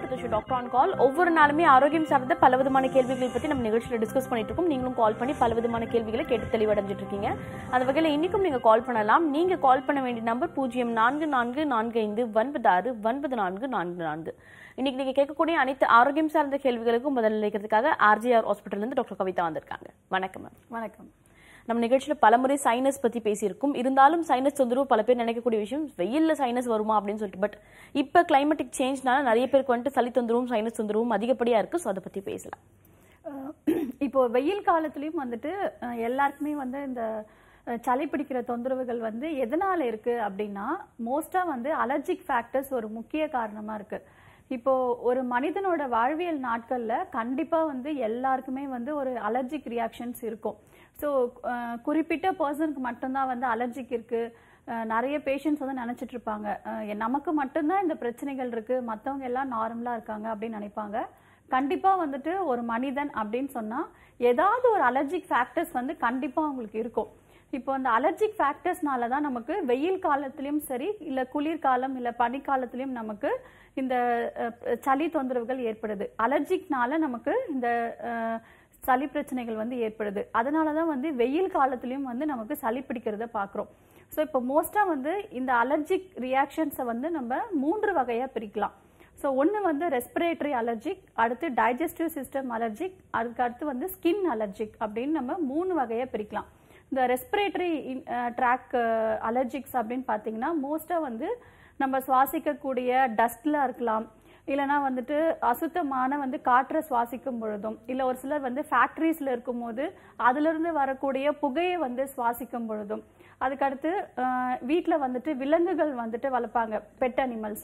With doctor on கால் ஒவ்வொரு நாளுமே ஆரோக்கியம் சார்ந்த பல விதமான கேள்விகளை பத்தி நம்ம நிகழ்ச்சியில் டிஸ்கஸ் பண்ணிட்டு இருக்கோம் நீங்களும் கால் பண்ணி பல விதமான கேள்விகளை கேட்டு தெளிவடைஞ்சிட்டு இருக்கீங்க அந்த வகையில் இன்னைக்கும் நீங்க கால் பண்ணலாம் நீங்க கால் பண்ண வேண்டிய நம்பர் பூஜ்ஜியம் நான்கு நான்கு நான்கு ஐந்து ஒன்பது ஆறு ஒன்பது நான்கு நான்கு நான்கு இன்னைக்கு நீங்க கேட்கக்கூடிய அனைத்து ஆரோக்கியம் சார்ந்த கேள்விகளுக்கும் பதில் அளிக்கிறதுக்காக ஆர்ஜிஆர் ஹாஸ்பிட்டல்ல இருந்து டாக்டர் கவிதா வந்திருக்காங்க வணக்கம் மேம் வணக்கம் நம்ம நிகழ்ச்சியில பலமுறை சைனஸ் பத்தி பேசியிருக்கோம் இருந்தாலும் சைனஸ் தொந்தரவு பல பேர் நினைக்கக்கூடிய விஷயம் வெயில்ல சைனஸ் வருமா அப்படின்னு சொல்லிட்டு பட் இப்ப கிளைமேட்டிக் சேஞ்ச்னால நிறைய பேருக்கு வந்துட்டு சளி தொந்தரவும் சைனஸ் தொந்தரவும் அதிகப்படியா இருக்கு ஸோ அதை பத்தி பேசலாம் அஹ் இப்போ வெயில் காலத்துலயும் வந்துட்டு அஹ் எல்லாருக்குமே வந்து இந்த அஹ், சளி பிடிக்கிற தொந்தரவுகள் வந்து எதனால இருக்கு அப்படின்னா மோஸ்டா வந்து அலர்ஜிக் ஃபேக்டர்ஸ் ஒரு முக்கிய காரணமா இருக்கு இப்போ ஒரு மனிதனோட வாழ்வியல் நாட்கள்ல கண்டிப்பா வந்து எல்லாருக்குமே வந்து ஒரு அலர்ஜிக் ரியாக்ஷன்ஸ் இருக்கும் ஸோ குறிப்பிட்ட பர்சனுக்கு மட்டும்தான் வந்து அலர்ஜிக் இருக்கு அஹ், நிறைய பேஷண்ட்ஸ் வந்து நினைச்சிட்டு இருப்பாங்க அஹ், நமக்கு மட்டும்தான் இந்த பிரச்சனைகள் இருக்கு மத்தவங்க எல்லாம் நார்மலா இருக்காங்க அப்படின்னு நினைப்பாங்க கண்டிப்பா வந்துட்டு ஒரு மனிதன் அப்படின்னு சொன்னா ஏதாவது ஒரு அலர்ஜிக் ஃபேக்டர்ஸ் வந்து கண்டிப்பா அவங்களுக்கு இருக்கும் இப்போ அந்த அலர்ஜிக் ஃபேக்டர்ஸ்னால தான் நமக்கு வெயில் காலத்திலயும் சரி இல்ல குளிர்காலம் இல்ல பனிக்காலத்திலயும் நமக்கு இந்த அஹ், சளி தொந்தரவுகள் ஏற்படுது அலர்ஜிக்னால நமக்கு இந்த அஹ், சளி பிரச்சனைகள் வந்து ஏற்படுது அதனால தான் வந்து வெயில் காலத்திலயும் வந்து நமக்கு சளி பிடிக்கிறத பார்க்குறோம் ஸோ இப்போ மோஸ்ட்டாக வந்து இந்த அலர்ஜிக் ரியாக்ஷன்ஸை வந்து நம்ம மூன்று வகையாக பிரிக்கலாம் ஸோ ஒன்று வந்து ரெஸ்பிரேட்டரி அலர்ஜிக் அடுத்து டைஜஸ்டிவ் சிஸ்டம் அலர்ஜிக் அதுக்கு அடுத்து வந்து ஸ்கின் அலர்ஜிக் அப்படின்னு நம்ம மூணு வகையாக பிரிக்கலாம் இந்த ரெஸ்பிரேட்டரி ட்ராக் அலர்ஜிக்ஸ் அப்படின்னு பார்த்தீங்கன்னா மோஸ்ட்டாக வந்து நம்ம சுவாசிக்கக்கூடிய டஸ்ட்ல இருக்கலாம் இல்லைனா வந்துட்டு அசுத்தமான வந்து காற்றை சுவாசிக்கும் பொழுதும் இல்லை ஒரு சிலர் வந்து ஃபேக்ட்ரிஸில் இருக்கும்போது அதிலிருந்து வரக்கூடிய புகையை வந்து சுவாசிக்கும் பொழுதும் அதுக்கடுத்து வீட்டில் வந்துட்டு விலங்குகள் வந்துட்டு வளர்ப்பாங்க பெட் அனிமல்ஸ்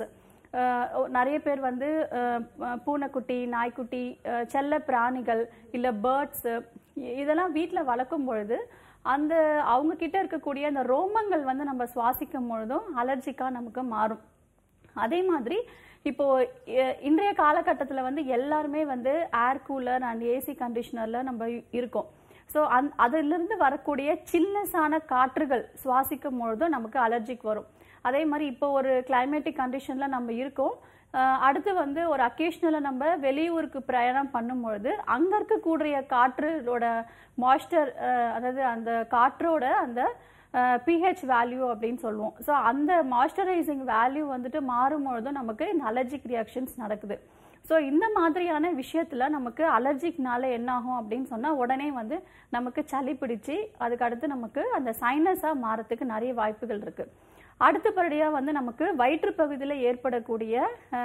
நிறைய பேர் வந்து அஹ், அஹ், பூனைக்குட்டி நாய்க்குட்டி அஹ், செல்ல பிராணிகள் இல்லை பேர்ட்ஸு இதெல்லாம் வீட்டில் வளர்க்கும் பொழுது அந்த அவங்க கிட்ட இருக்கக்கூடிய அந்த ரோமங்கள் வந்து நம்ம சுவாசிக்கும் பொழுதும் அலர்ஜிக்காக நமக்கு மாறும் அதே மாதிரி இப்போ எ- இன்றைய காலகட்டத்தில் வந்து எல்லாருமே வந்து ஏர் கூலர் அண்ட் ஏசி கண்டிஷனர்ல நம்ம இ- இருக்கோம் ஸோ அந் அதிலிருந்து வரக்கூடிய சில்னஸான காற்றுகள் சுவாசிக்கும் பொழுதும் நமக்கு அலர்ஜிக் வரும் அதே மாதிரி இப்போ ஒரு கிளைமேட்டிக் கண்டிஷன்ல நம்ம இருக்கோம் அஹ் அடுத்து வந்து ஒரு அக்கேஷனலாக நம்ம வெளியூருக்கு பிரயாணம் பண்ணும்பொழுது அங்கே இருக்கக்கூடிய காற்றோட மாய்ஸ்டர் அதாவது அந்த காற்றோட அந்த பிஹெச் வேல்யூ அப்படின்னு சொல்லுவோம் ஸோ அந்த மாய்ஸ்சரைசிங் வேல்யூ வந்துட்டு மாறும்பொழுதும் நமக்கு இந்த அலர்ஜிக் ரியாக்ஷன்ஸ் நடக்குது ஸோ இந்த மாதிரியான விஷயத்துல நமக்கு அலர்ஜிக்னால என்ன ஆகும் அப்படின்னு சொன்னா உடனே வந்து நமக்கு சளி பிடிச்சு அதுக்கு அடுத்து நமக்கு அந்த சைனஸா மாறத்துக்கு நிறைய வாய்ப்புகள் இருக்கு அடுத்தபடியா வந்து நமக்கு வயிற்று பகுதியில் ஏற்படக்கூடிய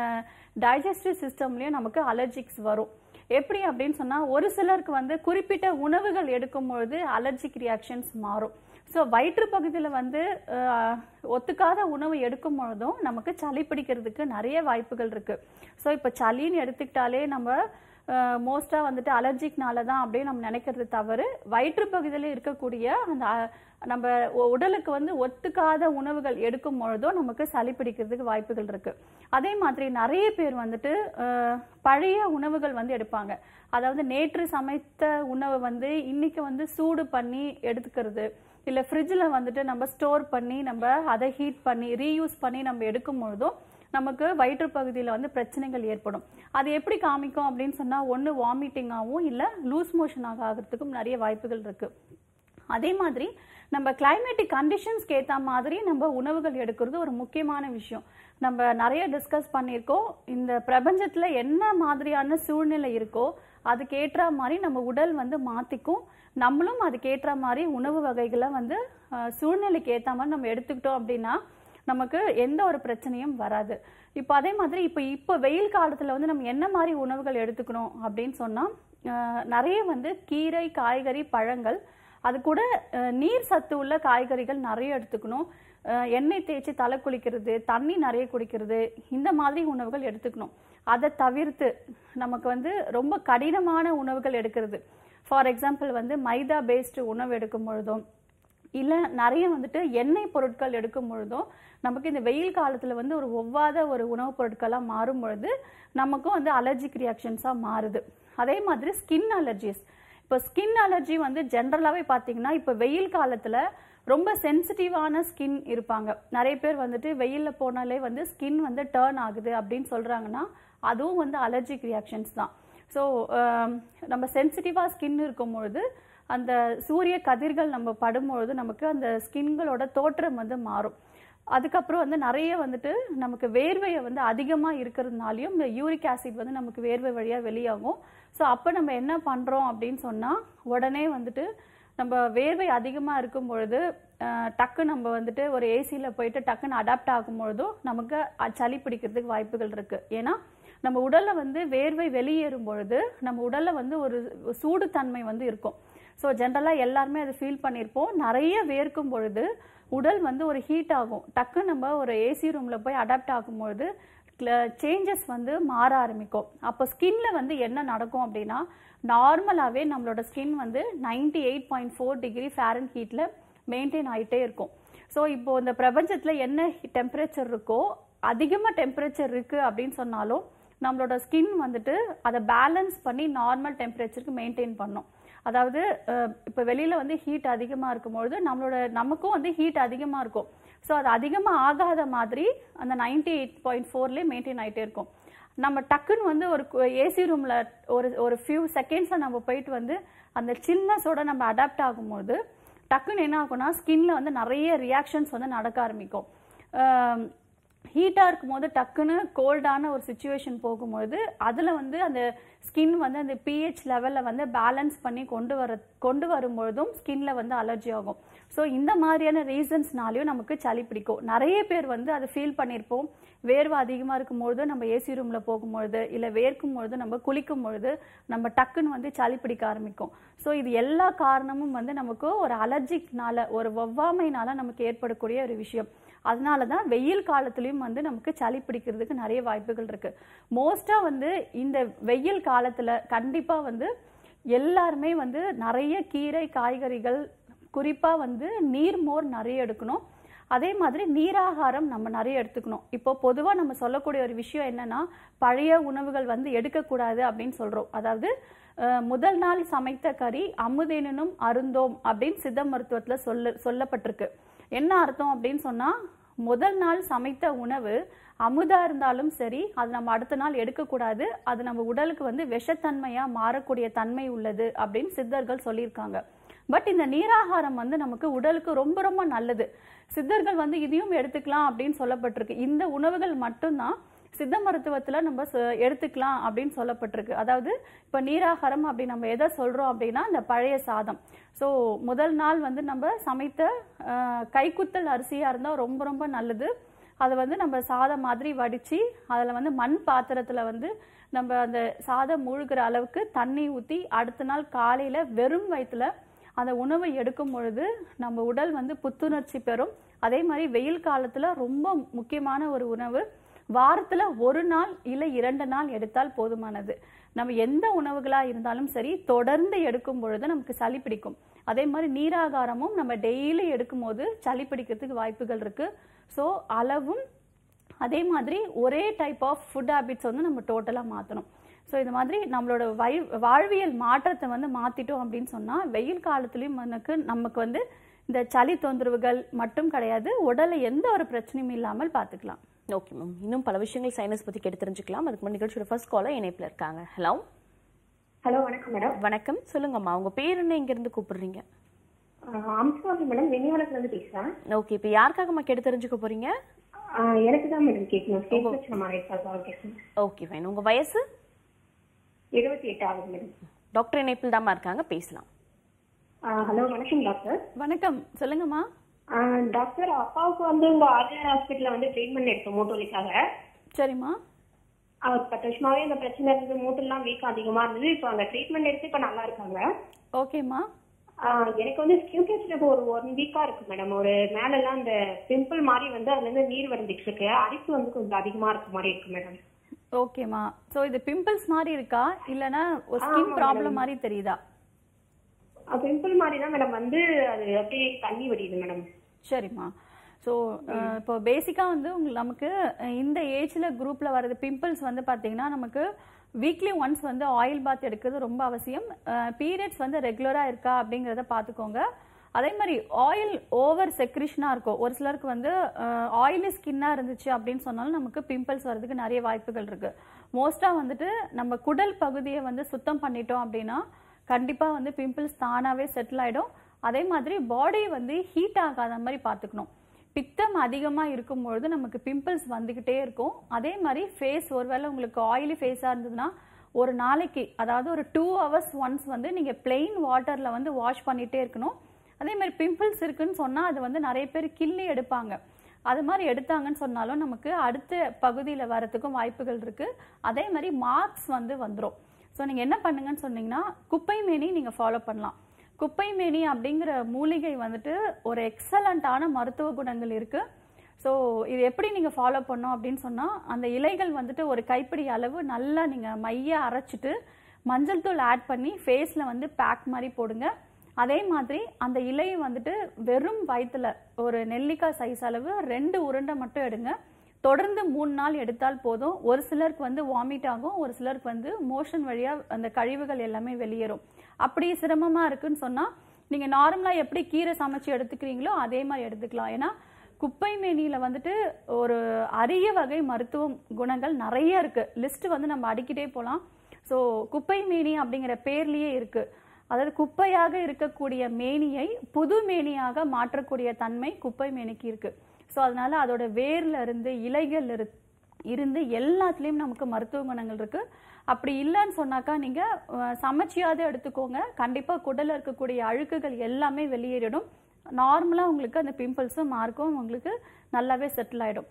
டைஜஸ்டிவ் சிஸ்டம்லயும் நமக்கு அலர்ஜிக்ஸ் வரும் எப்படி அப்படின்னு சொன்னா ஒரு சிலருக்கு வந்து குறிப்பிட்ட உணவுகள் எடுக்கும் பொழுது அலர்ஜிக் ரியாக்ஷன்ஸ் மாறும் ஸோ வயிற்று பகுதியில் வந்து அஹ், ஒத்துக்காத உணவு எடுக்கும் பொழுதும் நமக்கு சளி பிடிக்கிறதுக்கு நிறைய வாய்ப்புகள் இருக்கு ஸோ இப்போ சளின்னு எடுத்துக்கிட்டாலே நம்ம மோஸ்ட்டாக வந்துட்டு அலர்ஜிக்னால தான் அப்படின்னு நம்ம நினைக்கிறது தவறு வயிற்று பகுதியில் இருக்கக்கூடிய அந்த அஹ், நம்ம உ- உடலுக்கு வந்து ஒத்துக்காத உணவுகள் எடுக்கும் பொழுதும் நமக்கு சளி பிடிக்கிறதுக்கு வாய்ப்புகள் இருக்கு அதே மாதிரி நிறைய பேர் வந்துட்டு அஹ், பழைய உணவுகள் வந்து எடுப்பாங்க அதாவது நேற்று சமைத்த உணவை வந்து இன்னைக்கு வந்து சூடு பண்ணி எடுத்துக்கிறது இல்லை ஃப்ரிட்ஜில் வந்துட்டு நம்ம ஸ்டோர் பண்ணி நம்ம அதை ஹீட் பண்ணி ரீயூஸ் பண்ணி நம்ம எடுக்கும் பொழுதும் நமக்கு வயிற்று பகுதியில் வந்து பிரச்சனைகள் ஏற்படும் அது எப்படி காமிக்கும் அப்படின்னு சொன்னால் ஒன்று வாமிட்டிங்காகவும் இல்லை லூஸ் மோஷனாக ஆகிறதுக்கும் நிறைய வாய்ப்புகள் இருக்கு அதே மாதிரி நம்ம கிளைமேட்டிக் கண்டிஷன்ஸ்க்கு ஏற்ற மாதிரி நம்ம உணவுகள் எடுக்கிறது ஒரு முக்கியமான விஷயம் நம்ம நிறைய டிஸ்கஸ் பண்ணியிருக்கோம் இந்த பிரபஞ்சத்தில் என்ன மாதிரியான சூழ்நிலை இருக்கோ அதுக்கேற்ற மாதிரி நம்ம உடல் வந்து மாற்றிக்கும் நம்மளும் அதுக்கேற்ற மாதிரி உணவு வகைகளை வந்து அஹ், சூழ்நிலைக்கு ஏற்ற மாதிரி நம்ம எடுத்துக்கிட்டோம் அப்படின்னா நமக்கு எந்த ஒரு பிரச்சனையும் வராது இப்போ அதே மாதிரி இப்போ இப்போ வெயில் காலத்தில் வந்து நம்ம என்ன மாதிரி உணவுகள் எடுத்துக்கணும் அப்படின்னு சொன்னால் நிறைய வந்து கீரை காய்கறி பழங்கள் அது கூட அஹ், நீர் சத்து உள்ள காய்கறிகள் நிறைய எடுத்துக்கணும் அஹ், எண்ணெய் தேய்ச்சி தலை குளிக்கிறது தண்ணி நிறைய குடிக்கிறது இந்த மாதிரி உணவுகள் எடுத்துக்கணும் அதை தவிர்த்து நமக்கு வந்து ரொம்ப கடினமான உணவுகள் எடுக்கிறது ஃபார் எக்ஸாம்பிள் வந்து மைதா பேஸ்டு உணவு எடுக்கும் பொழுதும் இல்லை நிறைய வந்துட்டு எண்ணெய் பொருட்கள் எடுக்கும் பொழுதும் நமக்கு இந்த வெயில் காலத்தில் வந்து ஒரு ஒவ்வாத ஒரு உணவுப் பொருட்களாக மாறும் பொழுது நமக்கும் வந்து அலர்ஜிக் ரியாக்ஷன்ஸாக மாறுது அதே மாதிரி ஸ்கின் அலர்ஜிஸ் இப்போ ஸ்கின் அலர்ஜி வந்து ஜென்ரலாகவே பார்த்தீங்கன்னா இப்போ வெயில் காலத்தில் ரொம்ப சென்சிட்டிவான ஸ்கின் இருப்பாங்க நிறைய பேர் வந்துட்டு வெயிலில் போனாலே வந்து ஸ்கின் வந்து டேர்ன் ஆகுது அப்படின்னு சொல்கிறாங்கன்னா அதுவும் வந்து அலர்ஜிக் ரியாக்ஷன்ஸ் தான் ஸோ நம்ம சென்சிட்டிவாக ஸ்கின் இருக்கும் பொழுது அந்த சூரிய கதிர்கள் நம்ம படும்பொழுது நமக்கு அந்த ஸ்கின்களோட தோற்றம் வந்து மாறும் அதுக்கப்புறம் வந்து நிறைய வந்துட்டு நமக்கு வேர்வையை வந்து அதிகமாக இருக்கிறதுனாலையும் இந்த யூரிக் ஆசிட் வந்து நமக்கு வேர்வை வழியாக வெளியாகும் ஸோ அப்போ நம்ம என்ன பண்ணுறோம் அப்படின்னு சொன்னால் உடனே வந்துட்டு நம்ம வேர்வை அதிகமாக இருக்கும் பொழுது அஹ், டக்கு நம்ம வந்துட்டு ஒரு ஏசியில் போயிட்டு டக்குன்னு அடாப்ட் ஆகும் பொழுதும் நமக்கு அ- சளி பிடிக்கிறதுக்கு வாய்ப்புகள் இருக்குது ஏன்னா நம்ம உடல்ல வந்து வேர்வை வெளியேறும் பொழுது நம்ம உடல்ல வந்து ஒரு சூடு தன்மை வந்து இருக்கும் ஸோ ஜென்ரலாக எல்லாருமே அதை ஃபீல் பண்ணியிருப்போம் நிறைய வேர்க்கும் பொழுது உடல் வந்து ஒரு ஹீட் ஆகும் டக்கு நம்ம ஒரு ஏசி ரூமில் போய் அடாப்ட் ஆகும்பொழுது சேஞ்சஸ் வந்து மாற ஆரம்பிக்கும் அப்போ ஸ்கின்ல வந்து என்ன நடக்கும் அப்படின்னா நார்மலாகவே நம்மளோட ஸ்கின் வந்து ninety eight point four degree ஃபேரன் ஹீட்டில் மெயின்டைன் ஆகிட்டே இருக்கும் ஸோ இப்போ இந்த பிரபஞ்சத்தில் என்ன டெம்பரேச்சர் இருக்கோ அதிகமாக டெம்பரேச்சர் இருக்குது அப்படின்னு சொன்னாலும் நம்மளோட ஸ்கின் வந்துட்டு அதை பேலன்ஸ் பண்ணி நார்மல் டெம்பரேச்சருக்கு மெயின்டைன் பண்ணும் அதாவது அஹ், இப்போ வெளியில் வந்து ஹீட் அதிகமாக இருக்கும்பொழுது நம்மளோட நமக்கும் வந்து ஹீட் அதிகமாக இருக்கும் ஸோ அது அதிகமாக ஆகாத மாதிரி அந்த நைன்டி எயிட் பாயிண்ட் ஃபோர்லேயே மெயின்டைன் ஆகிட்டே இருக்கும் நம்ம டக்குன்னு வந்து ஒரு ஏசி ரூமில் ஒரு ஒரு ஃபியூ செகண்ட்ஸில் நம்ம போயிட்டு வந்து அந்த சில்னஸோட நம்ம அடாப்ட் ஆகும்போது டக்குன்னு என்ன ஆகும்னா ஸ்கின்ல வந்து நிறைய ரியாக்ஷன்ஸ் வந்து நடக்க ஆரம்பிக்கும் ஹீட்டாக இருக்கும்போது டக்குன்னு கோல்டான ஒரு சுச்சுவேஷன் போகும்போது அதில் வந்து அந்த ஸ்கின் வந்து அந்த பிஹெச் லெவலில் வந்து பேலன்ஸ் பண்ணி கொண்டு வர கொண்டு வரும்பொழுதும் ஸ்கின்ல வந்து அலர்ஜி ஆகும் ஸோ இந்த மாதிரியான ரீசன்ஸ்னாலையும் நமக்கு சளி பிடிக்கும் நிறைய பேர் வந்து அதை ஃபீல் பண்ணியிருப்போம் வேர்வை அதிகமாக இருக்கும்பொழுது நம்ம ஏசி ரூமில் போகும்பொழுது இல்லை வேர்க்கும் பொழுது நம்ம குளிக்கும் பொழுது நம்ம டக்குன்னு வந்து சளி பிடிக்க ஆரம்பிக்கும் ஸோ இது எல்லா காரணமும் வந்து நமக்கு ஒரு அலர்ஜிக்னால ஒரு ஒவ்வாமைனால நமக்கு ஏற்படக்கூடிய ஒரு விஷயம் அதனால தான் வெயில் காலத்துலயும் வந்து நமக்கு சளி பிடிக்கிறதுக்கு நிறைய வாய்ப்புகள் இருக்கு மோஸ்டா வந்து இந்த வெயில் காலத்துல கண்டிப்பா வந்து எல்லாருமே வந்து நிறைய கீரை காய்கறிகள் குறிப்பா வந்து நீர்மோர் நிறைய எடுக்கணும் அதே மாதிரி நீராகாரம் நம்ம நிறைய எடுத்துக்கணும் இப்போ பொதுவா நம்ம சொல்லக்கூடிய ஒரு விஷயம் என்னன்னா பழைய உணவுகள் வந்து எடுக்கக்கூடாது அப்படின்னு சொல்றோம் அதாவது அஹ், முதல் நாள் சமைத்த கறி அமுதேனும் அருந்தோம் அப்படின்னு சித்த மருத்துவத்துல சொல்ல சொல்லப்பட்டிருக்கு என்ன அர்த்தம் அப்படின்னு சொன்னா முதல் நாள் சமைத்த உணவு அமுதா இருந்தாலும் சரி அது நம்ம அடுத்த நாள் எடுக்கக்கூடாது அது நம்ம உடலுக்கு வந்து விஷத்தன்மையா மாறக்கூடிய தன்மை உள்ளது அப்படின்னு சித்தர்கள் சொல்லியிருக்காங்க பட் இந்த நீராகாரம் வந்து நமக்கு உடலுக்கு ரொம்ப ரொம்ப நல்லது சித்தர்கள் வந்து இதையும் எடுத்துக்கலாம் அப்படின்னு சொல்லப்பட்டிருக்கு இந்த உணவுகள் மட்டும்தான் சித்த மருத்துவத்துல நம்ம ச- எடுத்துக்கலாம் அப்படின்னு சொல்லப்பட்டிருக்கு அதாவது இப்ப நீராகாரம் அப்படி நம்ம எதை சொல்றோம் அப்படின்னா இந்த பழைய சாதம் ஸோ முதல் நாள் வந்து நம்ம சமைத்த அஹ், கைக்குத்தல் அரிசியா இருந்தா ரொம்ப ரொம்ப நல்லது அதை வந்து நம்ம சாதம் மாதிரி வடிச்சு அதில் வந்து மண் பாத்திரத்தில் வந்து நம்ம அந்த சாதம் மூழ்கிற அளவுக்கு தண்ணி ஊற்றி அடுத்த நாள் காலையில் வெறும் வயிற்றுல அந்த உணவை எடுக்கும் பொழுது நம்ம உடல் வந்து புத்துணர்ச்சி பெறும் அதே மாதிரி வெயில் காலத்தில் ரொம்ப முக்கியமான ஒரு உணவு வாரத்தில் ஒரு நாள் இல்லை இரண்டு நாள் எடுத்தால் போதுமானது நம்ம எந்த உணவுகளாக இருந்தாலும் சரி தொடர்ந்து எடுக்கும் பொழுது நமக்கு சளி பிடிக்கும் அதே மாதிரி நீராகாரமும் நம்ம டெய்லி எடுக்கும்போது சளி பிடிக்கிறதுக்கு வாய்ப்புகள் இருக்கு ஸோ அளவும் அதே மாதிரி ஒரே டைப் ஆஃப் ஃபுட் ஹேபிட்ஸ் வந்து நம்ம டோட்டலாக மாற்றணும் ஸோ இது மாதிரி நம்மளோட வை வாழ்வியல் மாற்றத்தை வந்து மாற்றிட்டோம் அப்படின்னு சொன்னால் வெயில் காலத்துலேயும் எனக்கு நமக்கு வந்து இந்த சளி தொந்தரவுகள் மட்டும் கிடையாது உடல்ல எந்த ஒரு பிரச்சனையும் இல்லாமல் பார்த்துக்கலாம் ஓகே மேம் இன்னும் பல விஷயங்கள் சைனஸ் பத்தி கேட்டு தெரிஞ்சுக்கலாம் அதுக்கு முன்னாடி நிகழ்ச்சியோட ஃபர்ஸ்ட் காலர் இணைப்புல இருக்காங்க ஹலோ ஹலோ வணக்கம் மேடம் வணக்கம் சொல்லுங்கம்மா உங்க பேர் என்ன இங்க இருந்து கூப்பிடுறீங்க அம்சாமி மேடம் வெண்ணிவளத்துல இருந்து பேசுறேன் ஓகே இப்போ யாருக்காகம்மா கேட்டு தெரிஞ்சுக்க போறீங்க ஆஹ் எனக்கு தான் மேடம் கேட்கணும் ஸ்டேட் வச்சு நம்ம கேட்கணும் ஓகே ஃபைன் உங்க வயசு இருபத்தி எட்டு ஆகுது மேடம் டாக்டர் இணைப்பில் தாம்மா இருக்காங்க பேசலாம் ஹலோ வணக்கம் டாக்டர் வணக்கம் சொல்லுங்கம்மா ஆஹ் டாக்டர் அப்பாவுக்கு வந்து உங்க ஆர்டிஆர் ஹாஸ்பிட்டல்ல வந்து ட்ரீட்மெண்ட் எடுத்தோம் மூட்டு வலிக்காக சரிம்மா அவர் பத்து வருஷமாவே இந்த பிரச்சனை இருந்தது மூட்டுலாம் வீக் அதிகமா இருந்தது இப்போ அங்க ட்ரீட்மெண்ட் எடுத்து இப்போ நல்லா இருக்காங்க ஓகேம்மா ஆஹ் எனக்கு வந்து ஸ்கின் கேன்சர் இப்போ ஒரு ஒன் வீக்கா இருக்கு மேடம் ஒரு மேலெல்லாம் அந்த பிம்பிள் மாதிரி வந்து அதுல இருந்து நீர் வந்துட்டு இருக்கு அரிப்பு வந்து கொஞ்சம் அதிகமா இருக்க மாதிரி இருக்கு மேடம் ஓகேம்மா ஸோ இது பிம்பிள்ஸ் மாதிரி இருக்கா இல்லைன்னா ஒரு ஸ்கின் ப்ராப்ளம் மாதிரி தெரியுதா பிம்பிள் மாதிரி தான் மேடம் வந்து அது அப்படியே தண்ணி வடியுது மேடம் சரிம்மா ஸோ இப்போ பேசிக்காக வந்து உங்களுக்கு நமக்கு அஹ், இந்த ஏஜில் குரூப்பில் வர்றது பிம்பிள்ஸ் வந்து பார்த்தீங்கன்னா நமக்கு வீக்லி ஒன்ஸ் வந்து ஆயில் பாத் எடுக்கிறது ரொம்ப அவசியம் பீரியட்ஸ் வந்து ரெகுலராக இருக்கா அப்படிங்கிறத பார்த்துக்கோங்க அதே மாதிரி ஆயில் ஓவர் செக்ரிஷனாக இருக்கும் ஒரு சிலருக்கு வந்து ஆயிலி ஸ்கின்னாக இருந்துச்சு அப்படின்னு சொன்னாலும் நமக்கு பிம்பிள்ஸ் வர்றதுக்கு நிறைய வாய்ப்புகள் இருக்கு மோஸ்ட்டாக வந்துட்டு நம்ம குடல் பகுதியை வந்து சுத்தம் பண்ணிட்டோம் அப்படின்னா கண்டிப்பாக வந்து பிம்பிள்ஸ் தானாகவே செட்டில் ஆகிடும் அதே மாதிரி பாடி வந்து ஹீட் ஆகாத மாதிரி பார்த்துக்கணும் பித்தம் அதிகமாக இருக்கும்பொழுது நமக்கு பிம்பிள்ஸ் வந்துக்கிட்டே இருக்கும் அதே மாதிரி ஃபேஸ் ஒருவேளை உங்களுக்கு ஆயிலி ஃபேஸாக இருந்ததுன்னா ஒரு நாளைக்கு அதாவது ஒரு டூ ஹவர்ஸ் ஒன்ஸ் வந்து நீங்கள் plain வாட்டரில் வந்து வாஷ் பண்ணிகிட்டே இருக்கணும் அதே மாதிரி பிம்பிள்ஸ் இருக்குன்னு சொன்னால் அது வந்து நிறைய பேர் கிள்ளி எடுப்பாங்க அது மாதிரி எடுத்தாங்கன்னு சொன்னாலும் நமக்கு அடுத்த பகுதியில் வரத்துக்கும் வாய்ப்புகள் இருக்குது அதே மாதிரி மார்க்ஸ் வந்து வந்துடும் ஸோ நீங்கள் என்ன பண்ணுங்கன்னு சொன்னீங்கன்னா குப்பை மேனி நீங்கள் ஃபாலோ பண்ணலாம் குப்பை மேனி அப்படிங்கிற மூலிகை வந்துட்டு ஒரு எக்ஸலண்ட்டான மருத்துவ குணங்கள் இருக்குது ஸோ இது எப்படி நீங்கள் ஃபாலோ பண்ணோம் அப்படின்னு சொன்னால் அந்த இலைகள் வந்துட்டு ஒரு கைப்பிடி அளவு நல்லா நீங்கள் மைய அரைச்சிட்டு மஞ்சள் தூள் ஆட் பண்ணி ஃபேஸில் வந்து பேக் மாதிரி போடுங்க அதே மாதிரி அந்த இலையை வந்துட்டு வெறும் வயிற்றுல ஒரு நெல்லிக்காய் சைஸ் அளவு ரெண்டு உருண்டை மட்டும் எடுங்க தொடர்ந்து மூணு நாள் எடுத்தால் போதும் ஒரு சிலருக்கு வந்து வாமிட் ஆகும் ஒரு சிலருக்கு வந்து மோஷன் வழியாக அந்த கழிவுகள் எல்லாமே வெளியேறும் அப்படி சிரமமாக இருக்குன்னு சொன்னால் நீங்கள் நார்மலாக எப்படி கீரை சமைச்சு எடுத்துக்கிறீங்களோ அதே மாதிரி எடுத்துக்கலாம் ஏன்னா குப்பை மேனியில் வந்துட்டு ஒரு அரிய வகை மருத்துவ குணங்கள் நிறைய இருக்குது லிஸ்ட் வந்து நம்ம அடிக்கிட்டே போகலாம் ஸோ குப்பை மேனி அப்படிங்கிற பேர்லேயே இருக்குது அதாவது குப்பையாக இருக்கக்கூடிய மேனியை புது மேனியாக மாற்றக்கூடிய தன்மை குப்பை மேனிக்கு இருக்கு ஸோ அதனால அதோட வேர்ல இருந்து இலைகள் இரு- இருந்து எல்லாத்துலேயும் நமக்கு மருத்துவ குணங்கள் இருக்கு அப்படி இல்லைன்னு சொன்னாக்கா நீங்க அஹ், சமைச்சியாவது எடுத்துக்கோங்க கண்டிப்பா குடல்ல இருக்கக்கூடிய அழுக்குகள் எல்லாமே வெளியேறிடும் நார்மலா உங்களுக்கு அந்த பிம்பிள்ஸும் மார்க்கும் உங்களுக்கு நல்லாவே செட்டில் ஆயிடும்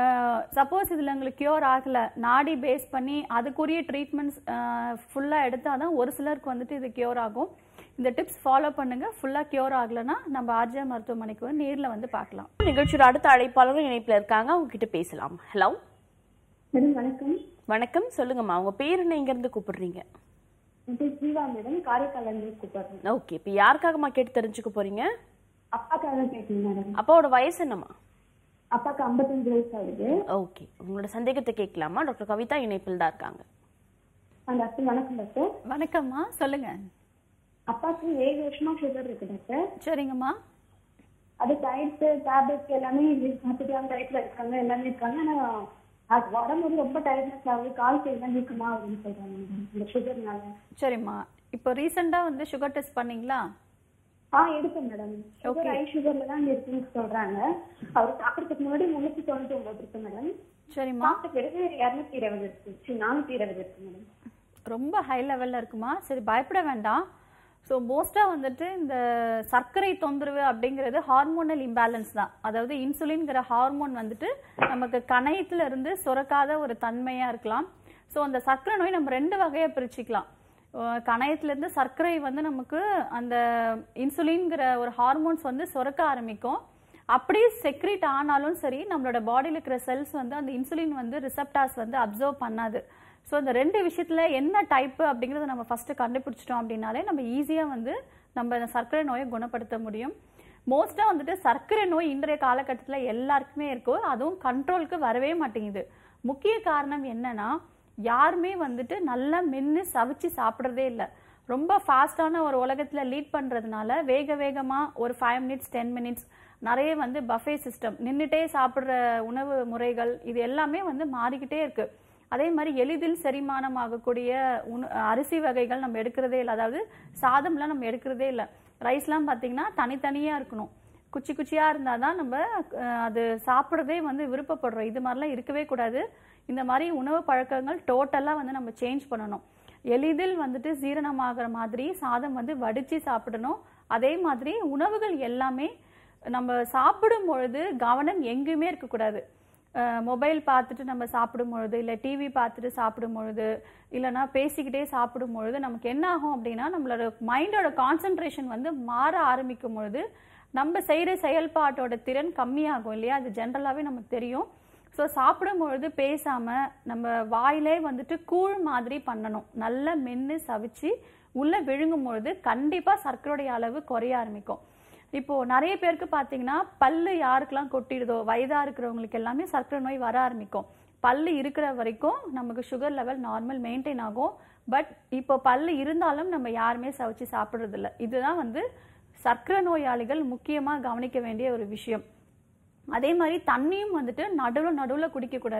சப்போஸ் இதில் உங்களுக்கு கியூர் ஆகலை நாடி பேஸ் பண்ணி அதுக்குரிய ட்ரீட்மெண்ட்ஸ் ஃபுல்லாக எடுத்தால் தான் ஒரு சிலருக்கு வந்துட்டு இது கியூர் ஆகும் இந்த டிப்ஸ் ஃபாலோ பண்ணுங்க ஃபுல்லாக கியூர் ஆகலைன்னா நம்ம ஆர்ஜே மருத்துவமனைக்கு வந்து நேரில் வந்து பார்க்கலாம் நிகழ்ச்சியோட அடுத்த அழைப்பாளரும் இணைப்புல இருக்காங்க அவங்க கிட்ட பேசலாம் ஹலோ மேடம் வணக்கம் வணக்கம் சொல்லுங்கம்மா உங்க பேர் என்ன இங்க இருந்து கூப்பிடுறீங்க என் பேர் ஜீவா மேடம் காரைக்கால் இருந்து கூப்பிடுறேன் ஓகே இப்போ யாருக்காகம்மா கேட்டு தெரிஞ்சுக்க போறீங்க அப்பாக்காக கேட்டேன் மேடம் அப்பாவோட வயசு என்னம்மா அப்பாக்கு ஐம்பத்தஞ்சு வயசு ஆகுது ஓகே உங்களோட சந்தேகத்தை கேட்கலாமா டாக்டர் கவிதா இணைப்பில் தான் இருக்காங்க அந்த டாக்டர் வணக்கம் டாக்டர் வணக்கம்மா சொல்லுங்க அப்பாக்கு ஏழு வருஷமா சுகர் இருக்கு டாக்டர் சரிங்கம்மா அது டயட் டேப்லெட்ஸ் எல்லாமே சாப்பிட்டு டயட்ல இருக்காங்க எல்லாமே இருக்காங்க ஆனா அது உடம்பு வந்து ரொம்ப டயர்ட்னஸ் ஆகுது கால் கையெல்லாம் வீக்கமா ஆகுதுன்னு சொல்றாங்க மேடம் இந்த சுகர்னால சரிம்மா இப்போ ரீசெண்டாக வந்து சுகர் டெஸ்ட் பண்ணீங்களா ஆ எடுப்பேன் மேடம் சுகர் ஹை சுகர்ல தான் இருக்குன்னு சொல்றாங்க அவர் சாப்பிடறதுக்கு முன்னாடி முன்னூத்தி தொண்ணூத்தி ஒன்பது இருக்கு மேடம் சரிம்மா சாப்பிட்ட பிறகு இருநூத்தி இருபது இருக்கு சரி, நானூத்தி இருபது இருக்கு மேடம் ரொம்ப ஹை லெவலில் இருக்குமா சரி பயப்பட வேண்டாம் ஸோ மோஸ்ட்டாக வந்துட்டு இந்த சர்க்கரை தொந்தரவு அப்படிங்கிறது ஹார்மோனல் இம்பேலன்ஸ் தான் அதாவது இன்சுலின்ங்கிற ஹார்மோன் வந்துட்டு நமக்கு கணையத்துல இருந்து சுரக்காத ஒரு தன்மையாக இருக்கலாம் ஸோ அந்த சர்க்கரை நோய் நம்ம ரெண்டு வகையாக பிரிச்சுக்கலாம் அஹ் கணையத்திலேருந்து சர்க்கரை வந்து நமக்கு அந்த இன்சுலின்ங்கிற ஒரு ஹார்மோன்ஸ் வந்து சுரக்க ஆரம்பிக்கும் அப்படியே செக்ரேட் ஆனாலும் சரி நம்மளோட பாடியில் இருக்கிற செல்ஸ் வந்து அந்த இன்சுலின் வந்து ரிசப்டாஸ் வந்து அப்சர்வ் பண்ணாது ஸோ இந்த ரெண்டு விஷயத்துல என்ன டைப்பு அப்படிங்கறத நம்ம ஃபர்ஸ்ட் கண்டுபிடிச்சிட்டோம் அப்படின்னாலே நம்ம ஈஸியா வந்து நம்ம இந்த சர்க்கரை நோயை குணப்படுத்த முடியும் மோஸ்டா வந்துட்டு சர்க்கரை நோய் இன்றைய காலகட்டத்தில் எல்லாருக்குமே இருக்கும் அதுவும் கண்ட்ரோலுக்கு வரவே மாட்டேங்குது முக்கிய காரணம் என்னன்னா யாருமே வந்துட்டு நல்லா மென்று சவிச்சு சாப்பிட்றதே இல்லை ரொம்ப ஃபாஸ்டான ஒரு உலகத்துல லீட் பண்றதுனால வேக வேகமா ஒரு ஃபைவ் மினிட்ஸ் டென் மினிட்ஸ் நிறைய வந்து பஃபே சிஸ்டம் நின்றுட்டே சாப்பிட்ற உணவு முறைகள் இது எல்லாமே வந்து மாறிக்கிட்டே இருக்கு அதே மாதிரி எளிதில் செரிமானம் ஆகக்கூடிய உண அரிசி வகைகள் நம்ம எடுக்கிறதே இல்லை அதாவது சாதம்லாம் நம்ம எடுக்கிறதே இல்லை ரைஸ்லாம் பார்த்தீங்கன்னா தனித்தனியாக இருக்கணும் குச்சி குச்சியாக இருந்தால் தான் நம்ம அஹ், அது சாப்பிட்றதே வந்து விருப்பப்படுறோம் இது மாதிரிலாம் இருக்கவே கூடாது இந்த மாதிரி உணவு பழக்கங்கள் டோட்டலாக வந்து நம்ம சேஞ்ச் பண்ணணும் எளிதில் வந்துட்டு ஜீரணமாகிற மாதிரி சாதம் வந்து வடித்து சாப்பிடணும் அதே மாதிரி உணவுகள் எல்லாமே நம்ம சாப்பிடும் பொழுது கவனம் எங்கேயுமே இருக்கக்கூடாது மொபைல் பார்த்துட்டு நம்ம சாப்பிடும் பொழுது இல்லை டிவி பார்த்துட்டு சாப்பிடும் பொழுது இல்லைன்னா பேசிக்கிட்டே சாப்பிடும் பொழுது நமக்கு என்ன ஆகும் அப்படின்னா நம்மளோட மைண்டோட கான்சென்ட்ரேஷன் வந்து மாற ஆரம்பிக்கும் பொழுது நம்ம செய்கிற செயல்பாட்டோட திறன் கம்மியாகும் இல்லையா அது ஜென்ரலாகவே நமக்கு தெரியும் ஸோ சாப்பிடும் பொழுது பேசாமல் நம்ம வாயிலே வந்துட்டு கூழ் மாதிரி பண்ணணும் நல்லா மென்று சவிச்சு உள்ளே விழுங்கும் பொழுது கண்டிப்பாக சர்க்கரையுடைய அளவு குறைய ஆரம்பிக்கும் இப்போ நிறைய பேருக்கு பார்த்தீங்கன்னா பல்லு யாருக்கெல்லாம் கொட்டிடுதோ வயதா இருக்கிறவங்களுக்கு எல்லாமே சர்க்கரை நோய் வர ஆரம்பிக்கும் பல்லு இருக்கிற வரைக்கும் நமக்கு சுகர் லெவல் நார்மல் மெயின்டைன் ஆகும் பட் இப்போ பல்லு இருந்தாலும் நம்ம யாருமே சவைச்சு சாப்பிட்றது இல்ல இதுதான் வந்து சர்க்கரை நோயாளிகள் முக்கியமாக கவனிக்க வேண்டிய ஒரு விஷயம் அதே மாதிரி தண்ணியும் வந்துட்டு நடுவில் நடுவில் குடிக்கக்கூடாது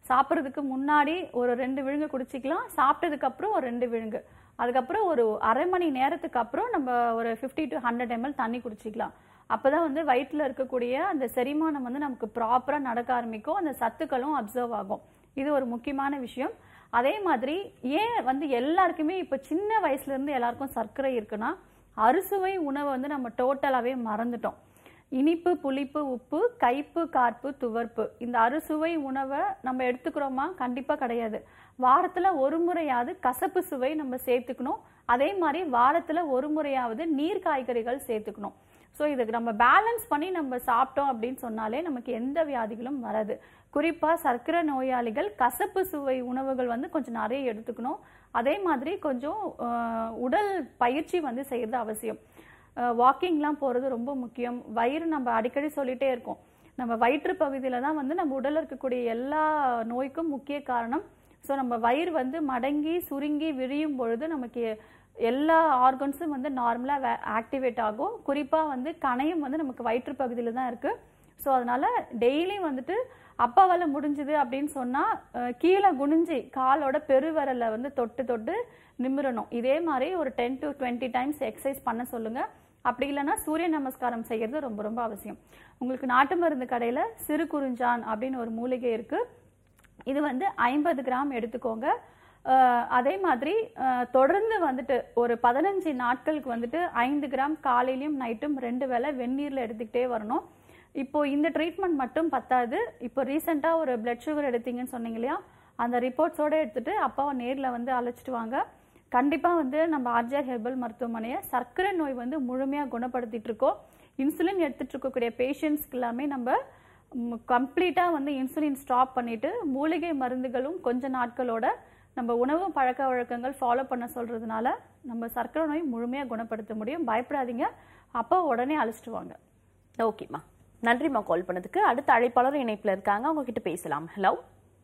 சாப்பிட்றதுக்கு முன்னாடி ஒரு ரெண்டு விழுங்கு குடிச்சிக்கலாம் சாப்பிட்டதுக்கு அப்புறம் ஒரு ரெண்டு விழுங்கு அதுக்கப்புறம் ஒரு அரை மணி நேரத்துக்கு அப்புறம் நம்ம ஒரு 50 டு ஹண்ட்ரட் எம்எல் தண்ணி குடிச்சிக்கலாம் அப்பதான் வந்து வயிற்றுல இருக்கக்கூடிய அந்த செரிமானம் வந்து நமக்கு ப்ராப்பரா நடக்க ஆரம்பிக்கும் அந்த சத்துக்களும் அப்சர்வ் ஆகும் இது ஒரு முக்கியமான விஷயம் அதே மாதிரி ஏன் வந்து எல்லாருக்குமே இப்போ சின்ன வயசுல இருந்து எல்லாருக்கும் சர்க்கரை இருக்குன்னா அறுசுவை உணவை வந்து நம்ம டோட்டலாவே மறந்துட்டோம் இனிப்பு புளிப்பு உப்பு கைப்பு கார்ப்பு துவர்ப்பு இந்த அறுசுவை உணவை நம்ம எடுத்துக்கிறோமா கண்டிப்பா கிடையாது வாரத்துல ஒரு முறையாவது கசப்பு சுவை நம்ம சேர்த்துக்கணும் அதே மாதிரி வாரத்துல ஒரு முறையாவது நீர் காய்கறிகள் சேர்த்துக்கணும் ஸோ இதுக்கு நம்ம பேலன்ஸ் பண்ணி நம்ம சாப்பிட்டோம் அப்படின்னு சொன்னாலே நமக்கு எந்த வியாதிகளும் வராது குறிப்பா சர்க்கரை நோயாளிகள் கசப்பு சுவை உணவுகள் வந்து கொஞ்சம் நிறைய எடுத்துக்கணும் அதே மாதிரி கொஞ்சம் அஹ், உடல் பயிற்சி வந்து செய்யறது அவசியம் வாக்கிங்லாம் போகிறது ரொம்ப முக்கியம் வயிறு நம்ம அடிக்கடி சொல்லிட்டே இருக்கோம் நம்ம வயிற்று பகுதியில் தான் வந்து நம்ம உடல்ல இருக்கக்கூடிய எல்லா நோய்க்கும் முக்கிய காரணம் ஸோ நம்ம வயிறு வந்து மடங்கி சுருங்கி விரியும் பொழுது நமக்கு எல்லா ஆர்கன்ஸும் வந்து நார்மலாக ஆக்டிவேட் ஆகும் குறிப்பாக வந்து கணையம் வந்து நமக்கு வயிற்று பகுதியில் தான் இருக்குது ஸோ அதனால டெய்லி வந்துட்டு அப்பாவால் முடிஞ்சுது அப்படின்னு சொன்னால் கீழே குனிஞ்சு காலோட பெருவிரலை வந்து தொட்டு தொட்டு நிமிரணும் இதே மாதிரி ஒரு ten to twenty times exercise பண்ண சொல்லுங்க அப்படி இல்லைன்னா சூரிய நமஸ்காரம் செய்யறது ரொம்ப ரொம்ப அவசியம் உங்களுக்கு நாட்டு மருந்து கடையில் சிறு குறிஞ்சான் அப்படின்னு ஒரு மூலிகை இருக்கு இது வந்து ஐம்பது கிராம் எடுத்துக்கோங்க அஹ் அதே மாதிரி அஹ் தொடர்ந்து வந்துட்டு ஒரு பதினஞ்சு நாட்களுக்கு வந்துட்டு ஐந்து கிராம் காலையிலயும் நைட்டும் ரெண்டு வேளை வெந்நீர்ல எடுத்துக்கிட்டே வரணும் இப்போ இந்த ட்ரீட்மெண்ட் மட்டும் பத்தாது இப்போ ரீசெண்டாக ஒரு பிளட் சுகர் எடுத்தீங்கன்னு சொன்னீங்க இல்லையா அந்த ரிப்போர்ட்ஸோட எடுத்துட்டு அப்பாவை நேரில் வந்து அழைச்சிட்டு வாங்க கண்டிப்பாக வந்து நம்ம ஆர்ஜிஆர் ஹெர்பல் மருத்துவமனையை சர்க்கரை நோய் வந்து முழுமையாக குணப்படுத்திட்டு இருக்கோம் இன்சுலின் எடுத்துட்டு இருக்கக்கூடிய பேஷண்ட்ஸ்க்கு எல்லாமே நம்ம கம்ப்ளீட்டாக வந்து இன்சுலின் ஸ்டாப் பண்ணிட்டு மூலிகை மருந்துகளும் கொஞ்ச நாட்களோட நம்ம உணவு பழக்க வழக்கங்கள் ஃபாலோ பண்ண சொல்றதுனால நம்ம சர்க்கரை நோய் முழுமையாக குணப்படுத்த முடியும் பயப்படாதீங்க அப்போ உடனே அழைச்சிட்டு வாங்க ஓகேம்மா நன்றிம்மா கால் பண்ணதுக்கு அடுத்த அழைப்பாளர் இணைப்புல இருக்காங்க அவங்க கிட்ட பேசலாம் ஹலோ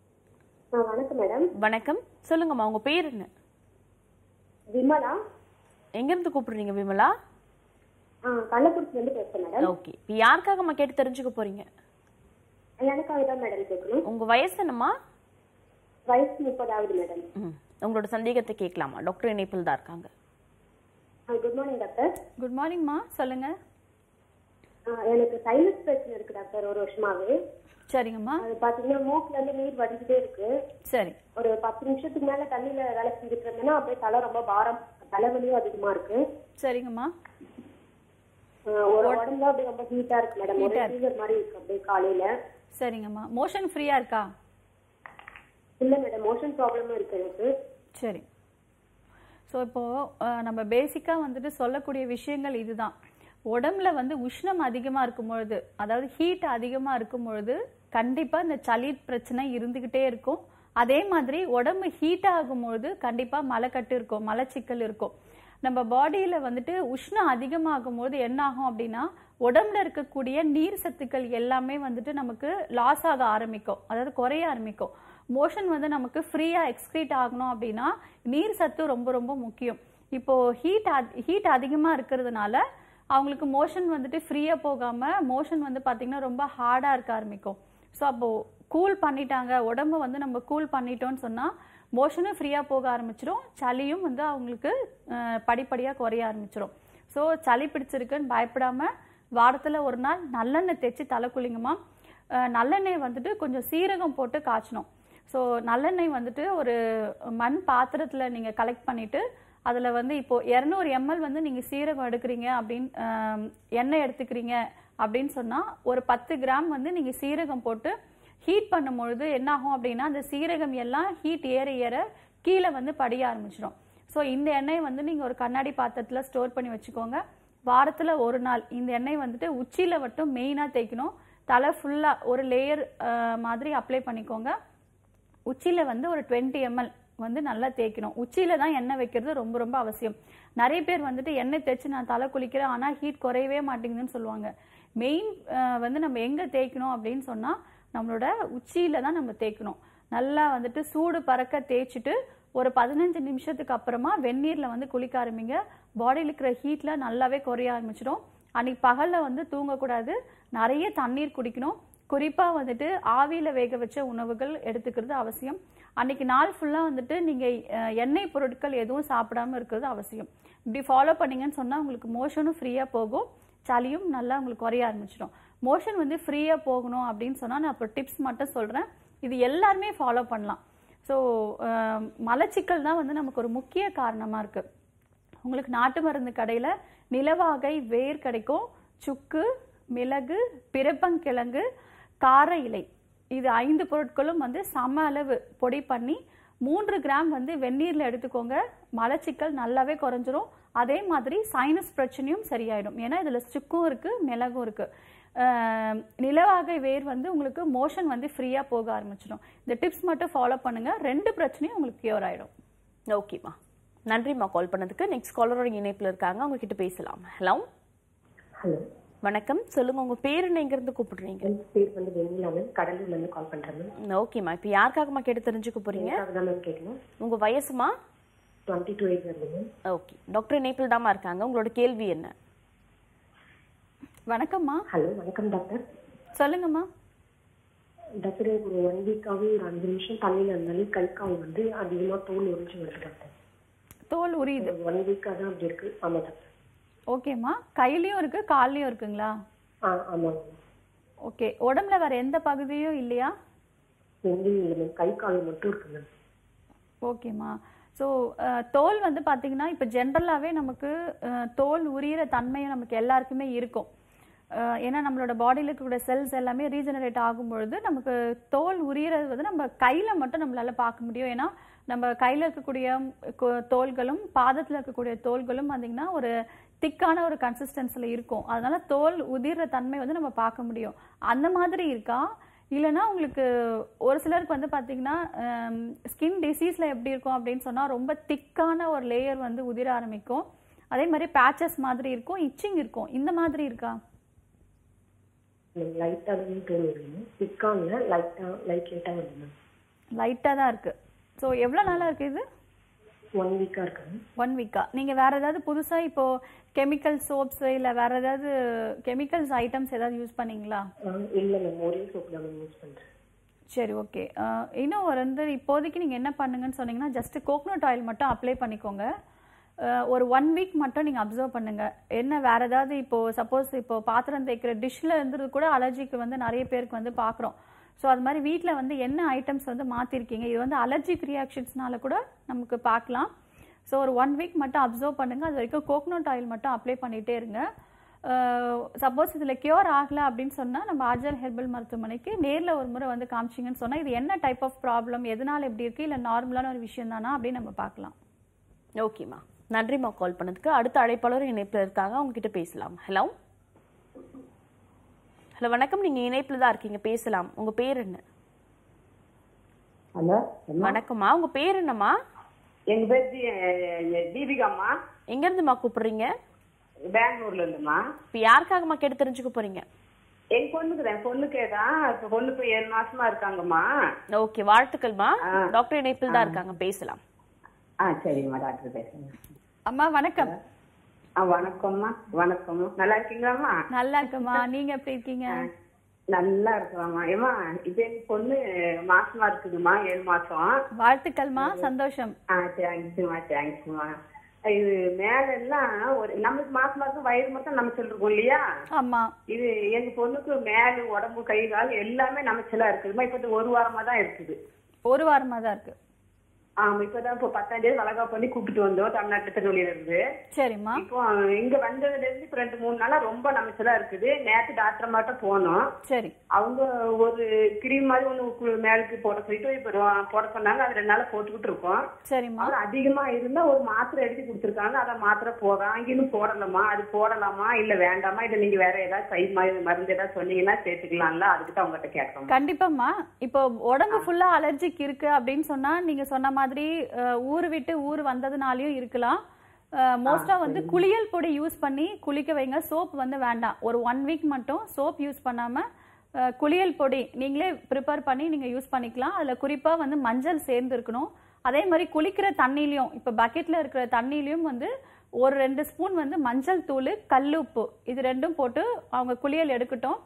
ஆ, வணக்கம் மேடம் வணக்கம் சொல்லுங்கம்மா உங்க பேர் என்ன விமலா எங்க இருந்து கூப்பிடுறீங்க விமலா ஆ கள்ளக்குறிச்சில இருந்து பேசுறேன் மேடம் ஓகே இப்போ யாருக்காகம்மா கேட்டு தெரிஞ்சுக்க போறீங்க எனக்காக தான் மேடம் கேட்கணும் உங்க வயசு என்னம்மா வயசு முப்பதாவது மேடம் ம் உங்களோட சந்தேகத்தை கேட்கலாமா டாக்டர் இணைப்பில் தான் இருக்காங்க குட் மார்னிங் டாக்டர் குட் மார்னிங்மா சொல்லுங்க ஆ, எனக்கு சைனஸ் பிரச்சனை இருக்கு டாக்டர் ஒரு வருஷமாவே சரிங்கம்மா அது பாத்தீங்கன்னா மூக்குல இருந்து நீர் வடிஞ்சுட்டே இருக்கு சரி ஒரு பத்து நிமிஷத்துக்கு மேல தண்ணியில வேலை செஞ்சுட்டு இருந்தேன்னா அப்படியே தலை ரொம்ப பாரம் தலைவலியும் அதிகமா இருக்கு சரிங்கம்மா ஆ, ஒரு உடம்புல அப்படியே ரொம்ப ஹீட்டா இருக்கு மேடம் ஒரு ஃபீவர் மாதிரி இருக்கு அப்படியே காலையில சரிங்கம்மா மோஷன் ஃப்ரீயா இருக்கா இல்ல மேடம் மோஷன் ப்ராப்ளமும் இருக்கு எனக்கு சரி ஸோ இப்போ அஹ், நம்ம பேசிக்காக வந்துட்டு சொல்லக்கூடிய விஷயங்கள் இதுதான் உடம்புல வந்து உஷ்ணம் அதிகமாக இருக்கும் பொழுது அதாவது ஹீட் அதிகமாக இருக்கும் பொழுது கண்டிப்பாக இந்த சளி பிரச்சனை இருந்துக்கிட்டே இருக்கும் அதே மாதிரி உடம்பு ஹீட் ஆகும் பொழுது கண்டிப்பாக மலைக்கட்டு இருக்கும் மலச்சிக்கல் இருக்கும் நம்ம பாடியில் வந்துட்டு உஷ்ணம் அதிகமாகும் போது என்ன ஆகும் அப்படின்னா உடம்புல இருக்கக்கூடிய நீர் சத்துக்கள் எல்லாமே வந்துட்டு நமக்கு லாஸ் ஆக ஆரம்பிக்கும் அதாவது குறைய ஆரம்பிக்கும் மோஷன் வந்து நமக்கு ஃப்ரீயா எக்ஸ்கிரீட் ஆகணும் அப்படின்னா நீர் சத்து ரொம்ப ரொம்ப முக்கியம் இப்போ ஹீட் ஹீட் அதிகமா இருக்கிறதுனால அவங்களுக்கு மோஷன் வந்துட்டு ஃப்ரீயா போகாம மோஷன் வந்து பாத்தீங்கன்னா ரொம்ப ஹார்டா இருக்க ஆரம்பிக்கும் ஸோ அப்போ கூல் பண்ணிட்டாங்க உடம்ப வந்து நம்ம கூல் பண்ணிட்டோம்னு சொன்னா மோஷனும் ஃப்ரீயா போக ஆரம்பிச்சிடும் சளியும் வந்து அவங்களுக்கு அஹ், படிப்படியா குறைய ஆரம்பிச்சிடும் ஸோ சளி பிடிச்சிருக்குன்னு பயப்படாம வாரத்துல ஒரு நாள் நல்லெண்ணெய் தேய்ச்சி தலை குளிங்கம்மா அஹ், நல்லெண்ணெய் வந்துட்டு கொஞ்சம் சீரகம் போட்டு காய்ச்சணும் ஸோ நல்லெண்ணெய் வந்துட்டு ஒரு மண் பாத்திரத்தில் நீங்கள் கலெக்ட் பண்ணிவிட்டு அதில் வந்து இப்போ இரநூறு எம்எல் வந்து நீங்கள் சீரகம் எடுக்கிறீங்க அப்படின்னு ஆம், எண்ணெய் எடுத்துக்கிறீங்க அப்படின்னு சொன்னால் ஒரு பத்து கிராம் வந்து நீங்கள் சீரகம் போட்டு ஹீட் பண்ணும் பொழுது என்ன ஆகும் அப்படின்னா அந்த சீரகம் எல்லாம் ஹீட் ஏற ஏற கீழே வந்து படிய ஆரம்பிச்சிடும் ஸோ இந்த எண்ணெய் வந்து நீங்கள் ஒரு கண்ணாடி பாத்திரத்தில் ஸ்டோர் பண்ணி வச்சுக்கோங்க வாரத்தில் ஒரு நாள் இந்த எண்ணெய் வந்துட்டு உச்சியில் மட்டும் மெயினாக தேய்க்கணும் தலை ஃபுல்லாக ஒரு லேயர் மாதிரி அப்ளை பண்ணிக்கோங்க உச்சியில வந்து ஒரு 20 எம்எல் வந்து நல்லா தேய்க்கணும் உச்சியில தான் எண்ணெய் வைக்கிறது ரொம்ப ரொம்ப அவசியம் நிறைய பேர் வந்துட்டு எண்ணெய் தேய்ச்சி நான் தலை குளிக்கிறேன் ஆனா ஹீட் குறையவே மாட்டேங்குதுன்னு சொல்லுவாங்க மெயின் வந்து நம்ம எங்க தேய்க்கணும் அப்படின்னு சொன்னா நம்மளோட உச்சியில தான் நம்ம தேய்க்கணும் நல்லா வந்துட்டு சூடு பறக்க தேய்ச்சிட்டு ஒரு பதினஞ்சு நிமிஷத்துக்கு அப்புறமா வெந்நீர்ல வந்து குளிக்க ஆரம்பிங்க பாடியில் இருக்கிற ஹீட்ல நல்லாவே குறைய ஆரம்பிச்சிடும் அன்னைக்கு பகல்ல வந்து தூங்கக்கூடாது நிறைய தண்ணீர் குடிக்கணும் குறிப்பாக வந்துட்டு ஆவியில் வேக வச்ச உணவுகள் எடுத்துக்கிறது அவசியம் அன்னைக்கு நாள் ஃபுல்லாக வந்துட்டு நீங்கள் எண்ணெய் பொருட்கள் எதுவும் சாப்பிடாம இருக்கிறது அவசியம் இப்படி ஃபாலோ பண்ணீங்கன்னு சொன்னால் உங்களுக்கு மோஷனும் ஃப்ரீயாக போகும் சளியும் நல்லா உங்களுக்கு குறைய ஆரம்பிச்சிடும் மோஷன் வந்து ஃப்ரீயாக போகணும் அப்படின்னு சொன்னால் நான் இப்போ டிப்ஸ் மட்டும் சொல்கிறேன் இது எல்லாருமே ஃபாலோ பண்ணலாம் ஸோ மலச்சிக்கல் தான் வந்து நமக்கு ஒரு முக்கிய காரணமாக இருக்குது உங்களுக்கு நாட்டு மருந்து கடையில் நிலவாகை வேர் கிடைக்கும் சுக்கு மிளகு பிறப்பங்கிழங்கு கார இலை இது ஐந்து பொருட்களும் வந்து சம அளவு பொடி பண்ணி மூன்று கிராம் வந்து வெந்நீரில் எடுத்துக்கோங்க மலச்சிக்கல் நல்லாவே குறைஞ்சிரும் அதே மாதிரி சைனஸ் பிரச்சனையும் சரியாயிடும் ஏன்னா இதில் சுக்கும் இருக்குது மிளகும் இருக்குது அஹ் நிலவாகை வேர் வந்து உங்களுக்கு மோஷன் வந்து ஃப்ரீயாக போக ஆரம்பிச்சிடும் இந்த டிப்ஸ் மட்டும் ஃபாலோ பண்ணுங்கள் ரெண்டு பிரச்சனையும் உங்களுக்கு கியூர் ஆகிடும் ஓகேம்மா நன்றிம்மா கால் பண்ணதுக்கு நெக்ஸ்ட் காலரோட இணைப்புல இருக்காங்க அவங்க கிட்ட பேசலாம் ஹலோ ஹலோ வணக்கம் சொல்லுங்க உங்க பேர் என்ன எங்க இருந்து கூப்பிடுறீங்க என் பேர் வந்து வெண்ணிலா மேம் கடலூர்ல இருந்து கால் பண்றேன் மேம் ஓகேம்மா இப்போ யாருக்காகம்மா கேட்டு தெரிஞ்சுக்க போறீங்க எனக்காக தான் மேம் கேட்கணும் உங்க வயசுமா டுவெண்ட்டி டூ ஏஜ் வருது மேம் ஓகே டாக்டர் இணைப்பில் தாம்மா இருக்காங்க உங்களோட கேள்வி என்ன வணக்கம்மா ஹலோ வணக்கம் டாக்டர் சொல்லுங்கம்மா டாக்டர் ஒரு ஒன் வீக்காவே ஒரு அஞ்சு நிமிஷம் தண்ணியில் இருந்தாலே கை கால் வந்து அதிகமாக தோல் உறிஞ்சு வருது டாக்டர் தோல் உரியுது ஒன் வீக்காக தான் அப்படி இருக்கு ஆமாம் டாக்டர் ஓகேம்மா கையிலயும் இருக்கு கால்லயும் இருக்குங்களா ஆ ஆமாம் மேம் ஓகே உடம்புல வேற எந்த பகுதியும் இல்லையா எங்கேயும் இல்லை மேம் கை கால் மட்டும் இருக்கு மேம் ஓகேம்மா ஸோ தோல் வந்து பார்த்தீங்கன்னா இப்போ ஜென்ரலாகவே நமக்கு அஹ், தோல் உரியிற தன்மையும் நமக்கு எல்லாருக்குமே இருக்கும் அஹ், ஏன்னா நம்மளோட பாடியில் இருக்கக்கூடிய செல்ஸ் எல்லாமே ரீஜெனரேட் ஆகும் பொழுது நமக்கு தோல் உரியிறது வந்து நம்ம கையில் மட்டும் நம்மளால பார்க்க முடியும் ஏன்னா நம்ம கையில் இருக்கக்கூடிய கொ- தோல்களும் பாதத்தில் இருக்கக்கூடிய தோல்களும் பார்த்தீங்கன்னா ஒரு திக்கான ஒரு கன்சிஸ்டன்சியில் இருக்கும் அதனால தோல் உதிர்ற தன்மை வந்து நம்ம பார்க்க முடியும் அந்த மாதிரி இருக்கா இல்லைன்னா உங்களுக்கு ஒரு சிலருக்கு வந்து பார்த்தீங்கன்னா ஸ்கின் டிசீஸில் எப்படி இருக்கும் அப்படின்னு சொன்னால் ரொம்ப திக்கான ஒரு லேயர் வந்து உதிர ஆரம்பிக்கும் அதே மாதிரி பேச்சஸ் மாதிரி இருக்கும் இச்சிங் இருக்கும் இந்த மாதிரி இருக்கா லைட்டாக தான் தோல் வருது மேம் திக்காக லைட்டாக லைட் லைட்டாக வருது மேம் லைட்டாக தான் இருக்குது ஸோ எவ்வளோ நாளாக இருக்குது இது ஒன் வீக்காக இருக்கு மேம் ஒன் வீக்கா நீங்கள் வேறு ஏதாவது புதுசாக இப்போது கெமிக்கல் சோப்ஸ் இல்லை வேறு ஏதாவது கெமிக்கல்ஸ் ஐட்டம்ஸ் ஏதாவது யூஸ் பண்ணீங்களா இல்லை மேம் ஒரே சோப்பு தான் மேம் யூஸ் பண்ணுறேன் சரி ஓகே இன்னும் ஒரு வந்து இப்போதைக்கு நீங்கள் என்ன பண்ணுங்கன்னு சொன்னீங்கன்னா ஜஸ்ட் கோகனட் ஆயில் மட்டும் அப்ளை பண்ணிக்கோங்க அஹ், ஒரு ஒன் வீக் மட்டும் நீங்கள் அப்சர்வ் பண்ணுங்க என்ன வேற ஏதாவது இப்போ சப்போஸ் இப்போ பாத்திரம் தேய்க்கிற டிஷ்ல இருந்தது கூட அலர்ஜிக்கு வந்து நிறைய பேருக்கு வந்து பார்க்குறோம் ஸோ அது மாதிரி வீட்டில் வந்து என்ன ஐட்டம்ஸ் வந்து மாற்றிருக்கீங்க இது வந்து அலர்ஜிக் ரியாக்ஷன்ஸ்னால கூட நமக்கு பார்க்கலாம் ஸோ ஒரு ஒன் வீக் மட்டும் அப்சர்வ் பண்ணுங்க அது வரைக்கும் கோகனட் ஆயில் மட்டும் அப்ளை பண்ணிட்டே இருங்க சப்போஸ் இதில் கியூர் ஆகல அப்படின்னு சொன்னால் நம்ம ஆஜல் ஹெர்பல் மருத்துவமனைக்கு நேரில் ஒரு முறை வந்து காமிச்சிங்கன்னு சொன்னால் இது என்ன டைப் ஆஃப் ப்ராப்ளம் எதனால எப்படி இருக்குது இல்லை நார்மலான ஒரு விஷயம் தானா அப்படின்னு நம்ம பார்க்கலாம் ஓகேம்மா நன்றிம்மா கால் பண்ணதுக்கு அடுத்த அழைப்பாளர் இணைப்பில் இருக்காங்க அவங்க கிட்ட பேசலாம் ஹலோ ஹலோ வணக்கம் நீங்க இணைப்பில் தான் இருக்கீங்க பேசலாம் உங்க பேர் என்ன ஹலோ வணக்கம்மா உங்க பேர் என்னம்மா எங்க பேர் தி- தீபிகாம்மா எங்க இருந்துமா கூப்பிடுறீங்க பெங்களூர்ல இருந்துமா இப்போ யாருக்காகம்மா கேட்டு தெரிஞ்சுக்க போறீங்க என் பொண்ணுக்கு தான் பொண்ணுக்கே தான் இப்ப பொண்ணு போய் ஏழு மாசமா இருக்காங்கம்மா ஓகே வாழ்த்துக்கள்மா ஆ. டாக்டர் இணைப்பில் தான் இருக்காங்க பேசலாம் ஆ சரிம்மா டாக்டர் பேசுங்க அம்மா வணக்கம் ஆ வணக்கம்மா வணக்கம்மா நல்லா இருக்கீங்களாம்மா நல்லா இருக்குமா நீங்க எப்படி இருக்கீங்க நல்லா இருக்கலாம்மா ஏமா இப்ப என் பொண்ணு மாசமா இருக்குதுமா ஏழு மாசம் வாழ்த்துக்கள்மா சந்தோஷம் ஆ தேங்க்ஸ்மா தேங்க்ஸ்மா இது மேல எல்லாம் ஒரு நம்மளுக்கு மாசம் மாசம் வயிறு மட்டும் நம்ம சொல்லிருக்கோம் இல்லையா ஆமா இது எங்க பொண்ணுக்கு மேல உடம்பு கை கால் எல்லாமே நமச்சலா இருக்குதுமா இப்ப இது ஒரு வாரமா தான் இருக்குது ஒரு வாரமா தான் இருக்கு ஆமா இப்பதான் இப்போ பத்தாம் தேதி வளகா பண்ணி கூப்பிட்டு வந்தோம் தமிழ்நாட்டு திருநெல்வேலியில இருந்து சரிம்மா இப்போ இங்க வந்ததுல இருந்து இப்ப ரெண்டு மூணு நாளா ரொம்ப நமச்சலா இருக்குது நேத்து டாக்டர் மட்டும் போனோம் சரி அவங்க ஒரு கிரீம் மாதிரி ஒண்ணு கு- மேலுக்கு போட சொல்லிட்டு இப்ப ரொ- போட சொன்னாங்க அது ரெண்டு நாளா போட்டுக்கிட்டு இருக்கோம் சரிம்மா அது அதிகமா இருந்தா ஒரு மாத்திரை எழுதி கொடுத்துருக்காங்க அத மாத்திரை போடுறோம் அங்கேயும் போடலாமா அது போடலாமா இல்ல வேண்டாமா இல்ல நீங்க வேற ஏதாவது கை மாதிரி மருந்து ஏதாவது சொன்னீங்கன்னா சேர்த்துக்கலாம்ல அதுக்கு தான் உங்ககிட்ட கேட்கணும் கண்டிப்பாம்மா இப்போ உடம்பு ஃபுல்லா அலர்ஜிக் இருக்கு அப்படின்னு சொன்னா நீங்க சொன்ன மாதிரி அஹ், ஊர் விட்டு ஊர் வந்ததுனாலயும் இருக்கலாம் மோஸ்டா வந்து குளியல் பொடி யூஸ் பண்ணி குளிக்க வைங்க சோப் வந்து வேண்டாம் ஒரு ஒன் வீக் மட்டும் சோப் யூஸ் பண்ணாம அஹ், குளியல் பொடி நீங்களே ப்ரிப்பேர் பண்ணி நீங்க யூஸ் பண்ணிக்கலாம் அதுல குறிப்பா வந்து மஞ்சள் சேர்ந்து இருக்கணும் அதே மாதிரி குளிக்கிற தண்ணிலையும் இப்போ பக்கெட்ல இருக்கிற தண்ணிலையும் வந்து ஒரு ரெண்டு ஸ்பூன் வந்து மஞ்சள் தூள் கல்லுப்பு இது ரெண்டும் போட்டு அவங்க குளியல் எடுக்கட்டும்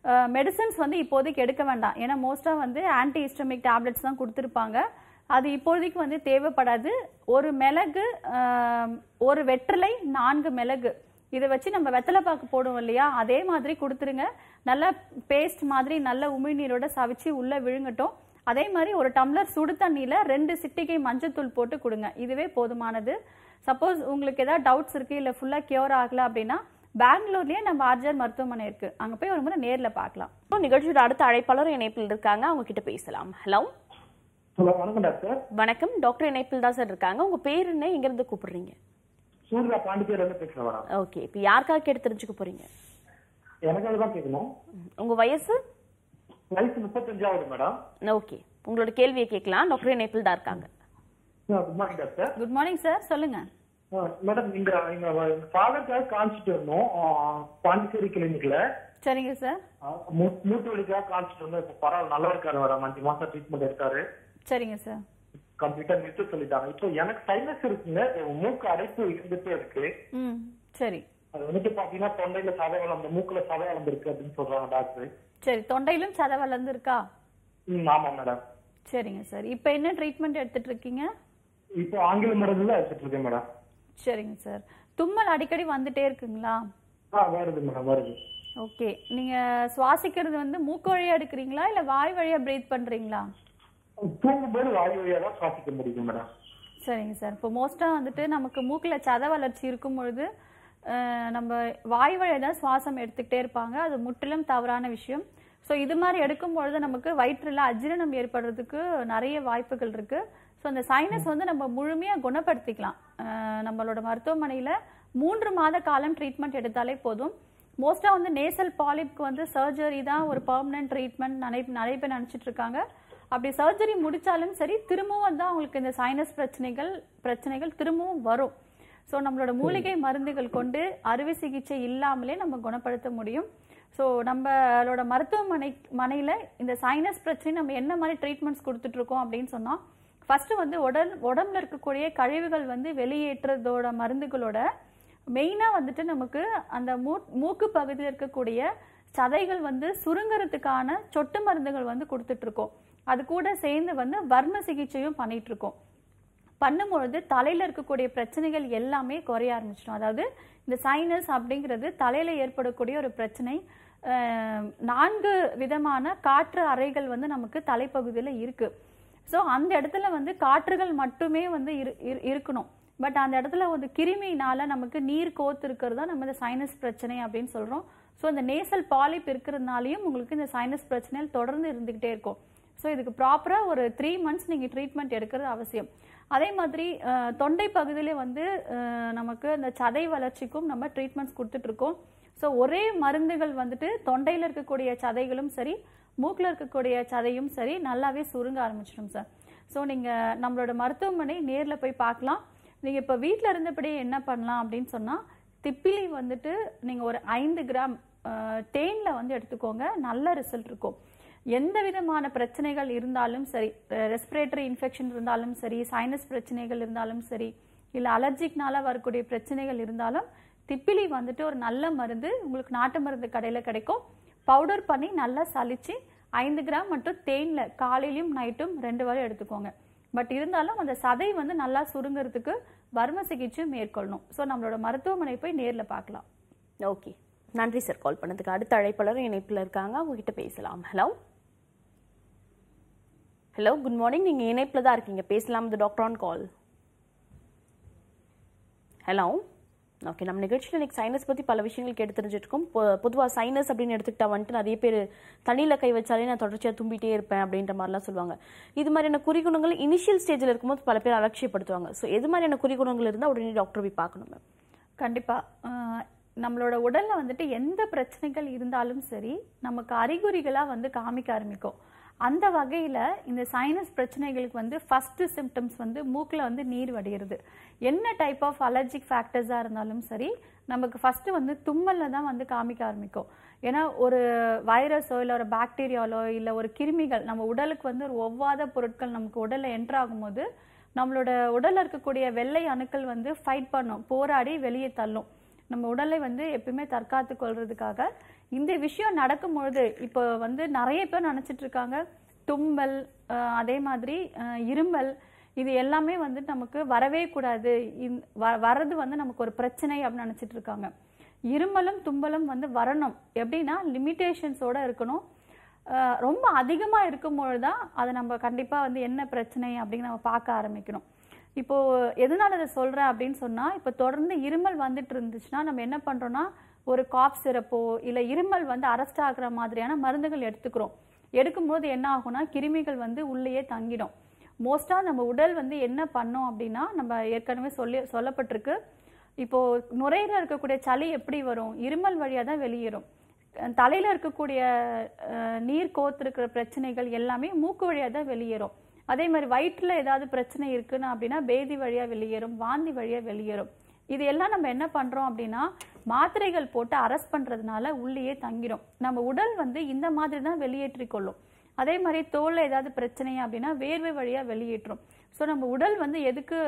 மெடிசன்ஸ் வந்து இப்போதைக்கு எடுக்க வேண்டாம் ஏன்னா மோஸ்ட்டாக வந்து ஆன்டி ஹிஸ்டமிக் டேப்லெட்ஸ் தான் கொடுத்துருப்பாங்க அது இப்போதைக்கு வந்து தேவைப்படாது ஒரு மிளகு ஆஹ், ஒரு வெற்றிலை நான்கு மிளகு இதை வச்சு நம்ம வெத்தலை பாக்கு போடுவோம் இல்லையா அதே மாதிரி கொடுத்துருங்க நல்ல பேஸ்ட் மாதிரி நல்ல உமிழ்நீரோட சவிச்சு உள்ள விழுங்கட்டும் அதே மாதிரி ஒரு டம்ளர் சுடு தண்ணியில ரெண்டு சிட்டிகை மஞ்சத்தூள் போட்டு கொடுங்க இதுவே போதுமானது சப்போஸ் உங்களுக்கு ஏதாவது டவுட்ஸ் இருக்கு இல்ல ஃபுல்லா கியூர் ஆகல அப்படின்னா பெங்களூர்லயே நம்ம ஆர்ஜர் மருத்துவமனை இருக்கு அங்க போய் ஒரு முறை நேர்ல பார்க்கலாம் இப்போ நிகழ்ச்சியோட அடுத்த அழைப்பாளர் இணைப்பில் இருக்காங்க அவங்க கிட்ட பேசலாம் ஹலோ ஹலோ வணக்கம் டாக்டர் வணக்கம் டாக்டர் இணைப்பில் தான் சார் இருக்காங்க உங்க பேர் என்ன எங்க இருந்து கூப்பிடுறீங்க சூர்யா பாண்டிச்சேரியில இருந்து பேசுறேன் மேடம் ஓகே இப்போ யாருக்காக கேட்டு தெரிஞ்சுக்க போறீங்க எனக்கு அதுதான் கேட்கணும் உங்க வயசு வயசு முப்பத்தஞ்சாவது மேடம் ஓகே உங்களோட கேள்வியை கேட்கலாம் டாக்டர் இணைப்பில் தான் இருக்காங்க good morning doctor good morning sir சொல்லுங்க மேடம் இங்க எங்க ஃபாதருக்காக காமிச்சிட்டு இருந்தோம் ஆ, பாண்டிச்சேரி கிளினிக்ல சரிங்க சார் ஆ, மூ- மூட்டு வலிக்காக காமிச்சிட்டு இருந்தோம் இப்ப பரவாயில்ல நல்லா இருக்காரு மேடம் அஞ்சு மாசம் ட்ரீட்மெண்ட் எடுத்தாரு சரிங்க சார் கம்ப்ளீட்டா நிறுத்த சொல்லிட்டாங்க இப்போ எனக்கு சைனஸ் இருக்குங்க மூக்கு அடைப்பு இருந்துட்டே இருக்கு ம் சரி அது வந்துட்டு பாத்தீங்கன்னா தொண்டையில சதை வளர்ந்து மூக்குல சதை வளர்ந்துருக்கு அப்படின்னு சொல்றாங்க டாக்டர் சரி தொண்டையிலும் சதை வளர்ந்து இருக்கா ம் ஆமா மேடம் சரிங்க சார் இப்போ என்ன ட்ரீட்மெண்ட் எடுத்துட்டு இருக்கீங்க இப்போ ஆங்கில மருந்து தான் எடுத்துட்டு இருக்கேன் மேடம் சரிங்க சார் தும்மல் அடிக்கடி வந்துட்டே இருக்குங்களா ஆ வருது மேடம் வருது ஓகே நீங்க சுவாசிக்கிறது வந்து மூக்கு வழியா எடுக்கிறீங்களா இல்ல வாய் வழியா பிரீத் பண்றீங்களா தூங்கும்போது வாயு வழியா தான் சுவாசிக்க முடியும் மேடம் சரிங்க சார் இப்போ மோஸ்டா வந்துட்டு நமக்கு மூக்குல சத வளர்ச்சி இருக்கும் பொழுது அஹ், நம்ம வாய் வழியா தான் சுவாசம் எடுத்துக்கிட்டே இருப்பாங்க அது முற்றிலும் தவறான விஷயம் ஸோ இது மாதிரி எடுக்கும் பொழுது நமக்கு வயிற்றுல அஜீரணம் ஏற்படுறதுக்கு நிறைய வாய்ப்புகள் இருக்கு ஸோ அந்த சைனஸ் வந்து நம்ம முழுமையா குணப்படுத்திக்கலாம் அஹ், நம்மளோட மருத்துவமனையில மூன்று மாத காலம் ட்ரீட்மெண்ட் எடுத்தாலே போதும் மோஸ்டா வந்து நேசல் பாலிப்க்கு வந்து சர்ஜரி தான் ஒரு பெர்மனன்ட் ட்ரீட்மெண்ட் நிறைய நிறைய பேர் நினைச்சிட்டு இருக்காங்க அப்படி சர்ஜரி முடிச்சாலும் சரி திரும்பவும் வந்து அவங்களுக்கு இந்த சைனஸ் பிரச்சனைகள் பிரச்சனைகள் திரும்பவும் வரும் ஸோ நம்மளோட மூலிகை மருந்துகள் கொண்டு அறுவை சிகிச்சை இல்லாமலே நம்ம குணப்படுத்த முடியும் ஸோ நம்மளோட மருத்துவமனை மனையில் இந்த சைனஸ் பிரச்சனை நம்ம என்ன மாதிரி ட்ரீட்மெண்ட்ஸ் கொடுத்துட்டு இருக்கோம் அப்படின்னு சொன்னால் ஃபர்ஸ்ட் வந்து உடல் உடம்புல இருக்கக்கூடிய கழிவுகள் வந்து வெளியேற்றதோட மருந்துகளோட மெயினாக வந்துட்டு நமக்கு அந்த மூ மூக்கு பகுதியில் இருக்கக்கூடிய சதைகள் வந்து சுருங்கறதுக்கான சொட்டு மருந்துகள் வந்து கொடுத்துட்டு இருக்கோம் அது கூட சேர்ந்து வந்து வர்ம சிகிச்சையும் பண்ணிட்டு இருக்கோம் பண்ணும்பொழுது தலையில இருக்கக்கூடிய பிரச்சனைகள் எல்லாமே குறைய ஆரம்பிச்சிடும் அதாவது இந்த சைனஸ் அப்படிங்கிறது தலையில ஏற்படக்கூடிய ஒரு பிரச்சனை அஹ், நான்கு விதமான காற்று அறைகள் வந்து நமக்கு தலைப்பகுதியில் இருக்கு ஸோ அந்த இடத்துல வந்து காற்றுகள் மட்டுமே வந்து இரு இரு- இருக்கணும் பட் அந்த இடத்துல வந்து கிருமினால நமக்கு நீர் கோத்து இருக்கிறது தான் நம்ம இந்த சைனஸ் பிரச்சனை அப்படின்னு சொல்றோம் ஸோ இந்த நேசல் பாலிப் இருக்கிறதுனாலையும் உங்களுக்கு இந்த சைனஸ் பிரச்சனைகள் தொடர்ந்து இருந்துகிட்டே இருக்கும் ஸோ இதுக்கு ப்ராப்பராக ஒரு த்ரீ மந்த்ஸ் நீங்கள் ட்ரீட்மெண்ட் எடுக்கிறது அவசியம் அதே மாதிரி அஹ், தொண்டை பகுதியிலே வந்து அஹ், நமக்கு இந்த சதை வளர்ச்சிக்கும் நம்ம ட்ரீட்மெண்ட்ஸ் கொடுத்துட்டு இருக்கோம் ஸோ ஒரே மருந்துகள் வந்துட்டு தொண்டையில் இருக்கக்கூடிய சதைகளும் சரி மூக்கில் இருக்கக்கூடிய சதையும் சரி நல்லாவே சுருங்க ஆரம்பிச்சிடும் சார் ஸோ நீங்கள் நம்மளோட மருத்துவமனை நேரில் போய் பார்க்கலாம் நீங்கள் இப்போ வீட்டில் இருந்தபடியே என்ன பண்ணலாம் அப்படின்னு சொன்னால் திப்பிலி வந்துட்டு நீங்கள் ஒரு ஐந்து கிராம் தேனில் வந்து எடுத்துக்கோங்க நல்ல ரிசல்ட் இருக்கும் எந்த விதமான பிரச்சனைகள் இருந்தாலும் சரி ரெஸ்பிரேட்டரி இன்ஃபெக்ஷன் இருந்தாலும் சரி சைனஸ் பிரச்சனைகள் இருந்தாலும் சரி இல்லை அலர்ஜிக்னால வரக்கூடிய பிரச்சனைகள் இருந்தாலும் திப்பிலி வந்துட்டு ஒரு நல்ல மருந்து உங்களுக்கு நாட்டு மருந்து கடையில் கிடைக்கும் பவுடர் பண்ணி நல்லா சலிச்சு ஐந்து கிராம் மட்டும் தேனில் காலையிலையும் நைட்டும் ரெண்டு வாரம் எடுத்துக்கோங்க பட் இருந்தாலும் அந்த சதை வந்து நல்லா சுருங்கிறதுக்கு வர்ம சிகிச்சை மேற்கொள்ளணும் ஸோ நம்மளோட மருத்துவமனை போய் நேரில் பார்க்கலாம் ஓகே நன்றி சார் கால் பண்ணதுக்கு அடுத்த அழைப்பாளர் இணைப்பில் இருக்காங்க அவங்க கிட்ட பேசலாம் ஹலோ ஹலோ குட் மார்னிங் நீங்க இணைப்பில் தான் இருக்கீங்க பேசலாம் இது doctor on call hello okay நம்ம நிகழ்ச்சியில் இன்னைக்கு சைனஸ் பற்றி பல விஷயங்கள் கேட்டு தெரிஞ்சுட்டு இருக்கோம் பொதுவாக சைனஸ் அப்படின்னு எடுத்துக்கிட்டா வந்துட்டு நிறைய பேர் தண்ணியில் கை வச்சாலே நான் தொடர்ச்சியாக தும்பிட்டே இருப்பேன் அப்படின்ற மாதிரிலாம் சொல்லுவாங்க இது மாதிரியான குறிகுணங்கள் இனிஷியல் ஸ்டேஜில் இருக்கும்போது பல பேர் அலட்சியப்படுத்துவாங்க ஸோ எது மாதிரியான குறிகுணங்கள் இருந்தால் உடனே டாக்டர் போய் பார்க்கணும் மேம் கண்டிப்பா அஹ், நம்மளோட உடல்ல வந்துட்டு எந்த பிரச்சனைகள் இருந்தாலும் சரி நமக்கு அறிகுறிகளா வந்து காமிக்க ஆரம்பிக்கும் அந்த வகையில இந்த சைனஸ் பிரச்சனைகளுக்கு வந்து ஃபர்ஸ்ட் சிம்டம்ஸ் வந்து மூக்குல வந்து நீர் வடிகிறது என்ன டைப் ஆஃப் அலர்ஜிக் ஃபேக்டர்ஸா இருந்தாலும் சரி நமக்கு ஃபர்ஸ்ட் வந்து தும்மல்ல தான் வந்து காமிக்க ஆரம்பிக்கும் ஏன்னா ஒரு வைரஸோ இல்லை ஒரு பாக்டீரியாலோ இல்லை ஒரு கிருமிகள் நம்ம உடலுக்கு வந்து ஒரு ஒவ்வாத பொருட்கள் நமக்கு உடல்ல என்டர் ஆகும்போது நம்மளோட உடல்ல இருக்கக்கூடிய வெள்ளை அணுக்கள் வந்து ஃபைட் பண்ணும் போராடி வெளியே தள்ளும் நம்ம உடலை வந்து எப்பயுமே தற்காத்து கொள்றதுக்காக இந்த விஷயம் நடக்கும் பொழுது இப்போ வந்து நிறைய பேர் நினைச்சிட்டு இருக்காங்க தும்மல் அஹ், அதே மாதிரி அஹ், இருமல் இது எல்லாமே வந்து நமக்கு வரவே கூடாது இந்த- வ- வர்றது வந்து நமக்கு ஒரு பிரச்சனை அப்படின்னு நினைச்சிட்டு இருக்காங்க இருமலும் தும்பலும் வந்து வரணும் எப்படின்னா லிமிட்டேஷன்ஸோட இருக்கணும் அஹ் ரொம்ப அதிகமா இருக்கும்பொழுது தான் அதை நம்ம கண்டிப்பா வந்து என்ன பிரச்சனை அப்படின்னு நம்ம பார்க்க ஆரம்பிக்கணும் இப்போ எதனால இதை சொல்றேன் அப்படின்னு சொன்னா இப்போ தொடர்ந்து இருமல் வந்துட்டு இருந்துச்சுன்னா நம்ம என்ன பண்றோம்னா ஒரு காஃப் சிரப்போ இல்ல இருமல் வந்து அரெஸ்ட் ஆகுற மாதிரியான மருந்துகள் எடுத்துக்கிறோம் எடுக்கும்போது என்ன ஆகும்னா கிருமிகள் வந்து உள்ளேயே தங்கிடும் மோஸ்டா நம்ம உடல் வந்து என்ன பண்ணோம் அப்படின்னா நம்ம ஏற்கனவே சொல்லி சொல்லப்பட்டிருக்கு இப்போ நுரையீரல இருக்கக்கூடிய சளி எப்படி வரும் இருமல் வழியா தான் வெளியேறும் அஹ் தலையில இருக்கக்கூடிய அஹ், நீர் கோத்திருக்கிற பிரச்சனைகள் எல்லாமே மூக்கு வழியா தான் வெளியேறும் அதே மாதிரி வயிற்றுல ஏதாவது பிரச்சனை இருக்குன்னு அப்படின்னா பேதி வழியா வெளியேறும் வாந்தி வழியா வெளியேறும் இது எல்லாம் நம்ம என்ன பண்றோம் அப்படின்னா மாத்திரைகள் போட்டு அரெஸ்ட் பண்றதுனால உள்ளேயே தங்கிடும் நம்ம உடல் வந்து இந்த மாதிரி தான் வெளியேற்றிக் கொள்ளும் அதே மாதிரி தோல்ல ஏதாவது பிரச்சனை அப்படின்னா வேர்வை வழியா வெளியேற்றும் ஸோ நம்ம உடல் வந்து எதுக்கு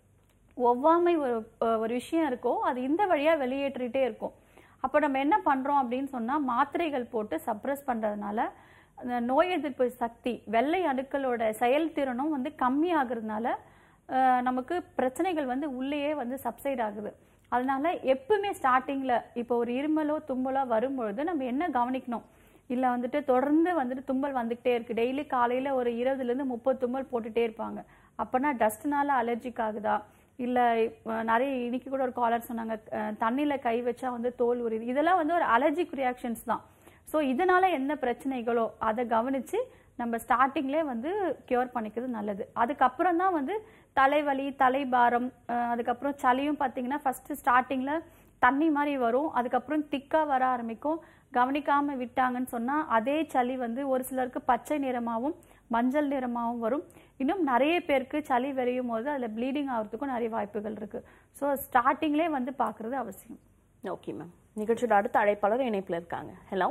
ஒவ்வாமை ஒரு அஹ், ஒரு விஷயம் இருக்கோ அது இந்த வழியா வெளியேற்றிட்டே இருக்கும் அப்போ நம்ம என்ன பண்றோம் அப்படின்னு சொன்னா மாத்திரைகள் போட்டு சப்ரஸ் பண்றதுனால அந்த நோய் எதிர்ப்பு சக்தி வெள்ளை அணுக்களோட செயல்திறனும் வந்து கம்மியாகிறதுனால அஹ், நமக்கு பிரச்சனைகள் வந்து உள்ளேயே வந்து சப்சைட் ஆகுது அதனால எப்பவுமே ஸ்டார்டிங்ல இப்போ ஒரு இருமலோ தும்மலோ வரும்பொழுது நம்ம என்ன கவனிக்கணும் இல்ல வந்துட்டு தொடர்ந்து வந்துட்டு தும்மல் வந்துகிட்டே இருக்கு டெய்லி காலையில ஒரு இருபதுல இருந்து முப்பது தும்மல் போட்டுட்டே இருப்பாங்க அப்பனா டஸ்ட்னால அலர்ஜிக் ஆகுதா இல்ல அஹ், நிறைய இன்னைக்கு கூட ஒரு காலர் சொன்னாங்க அஹ், தண்ணியில கை வச்சா வந்து தோல் உரியுது இதெல்லாம் வந்து ஒரு அலர்ஜிக் ரியாக்ஷன்ஸ் தான் ஸோ இதனால என்ன பிரச்சனைகளோ அதை கவனிச்சு நம்ம ஸ்டார்டிங்லேயே வந்து கியூர் பண்ணிக்கிறது நல்லது அதுக்கப்புறம் தான் வந்து தலைவலி தலைபாரம் அஹ், அதுக்கப்புறம் சளியும் பார்த்தீங்கன்னா ஃபர்ஸ்ட் ஸ்டார்டிங்ல தண்ணி மாதிரி வரும் அதுக்கப்புறம் திக்கா வர ஆரம்பிக்கும் கவனிக்காம விட்டாங்கன்னு சொன்னா அதே சளி வந்து ஒரு சிலருக்கு பச்சை நிறமாவும் மஞ்சள் நிறமாவும் வரும் இன்னும் நிறைய பேருக்கு சளி விரையும் போது அதுல ப்ளீடிங் ஆகிறதுக்கும் நிறைய வாய்ப்புகள் இருக்கு ஸோ ஸ்டார்டிங்லேயே வந்து பார்க்கறது அவசியம் ஓகே மேம் நிகழ்ச்சியோட அடுத்த அழைப்பாளர் இணைப்புல இருக்காங்க ஹலோ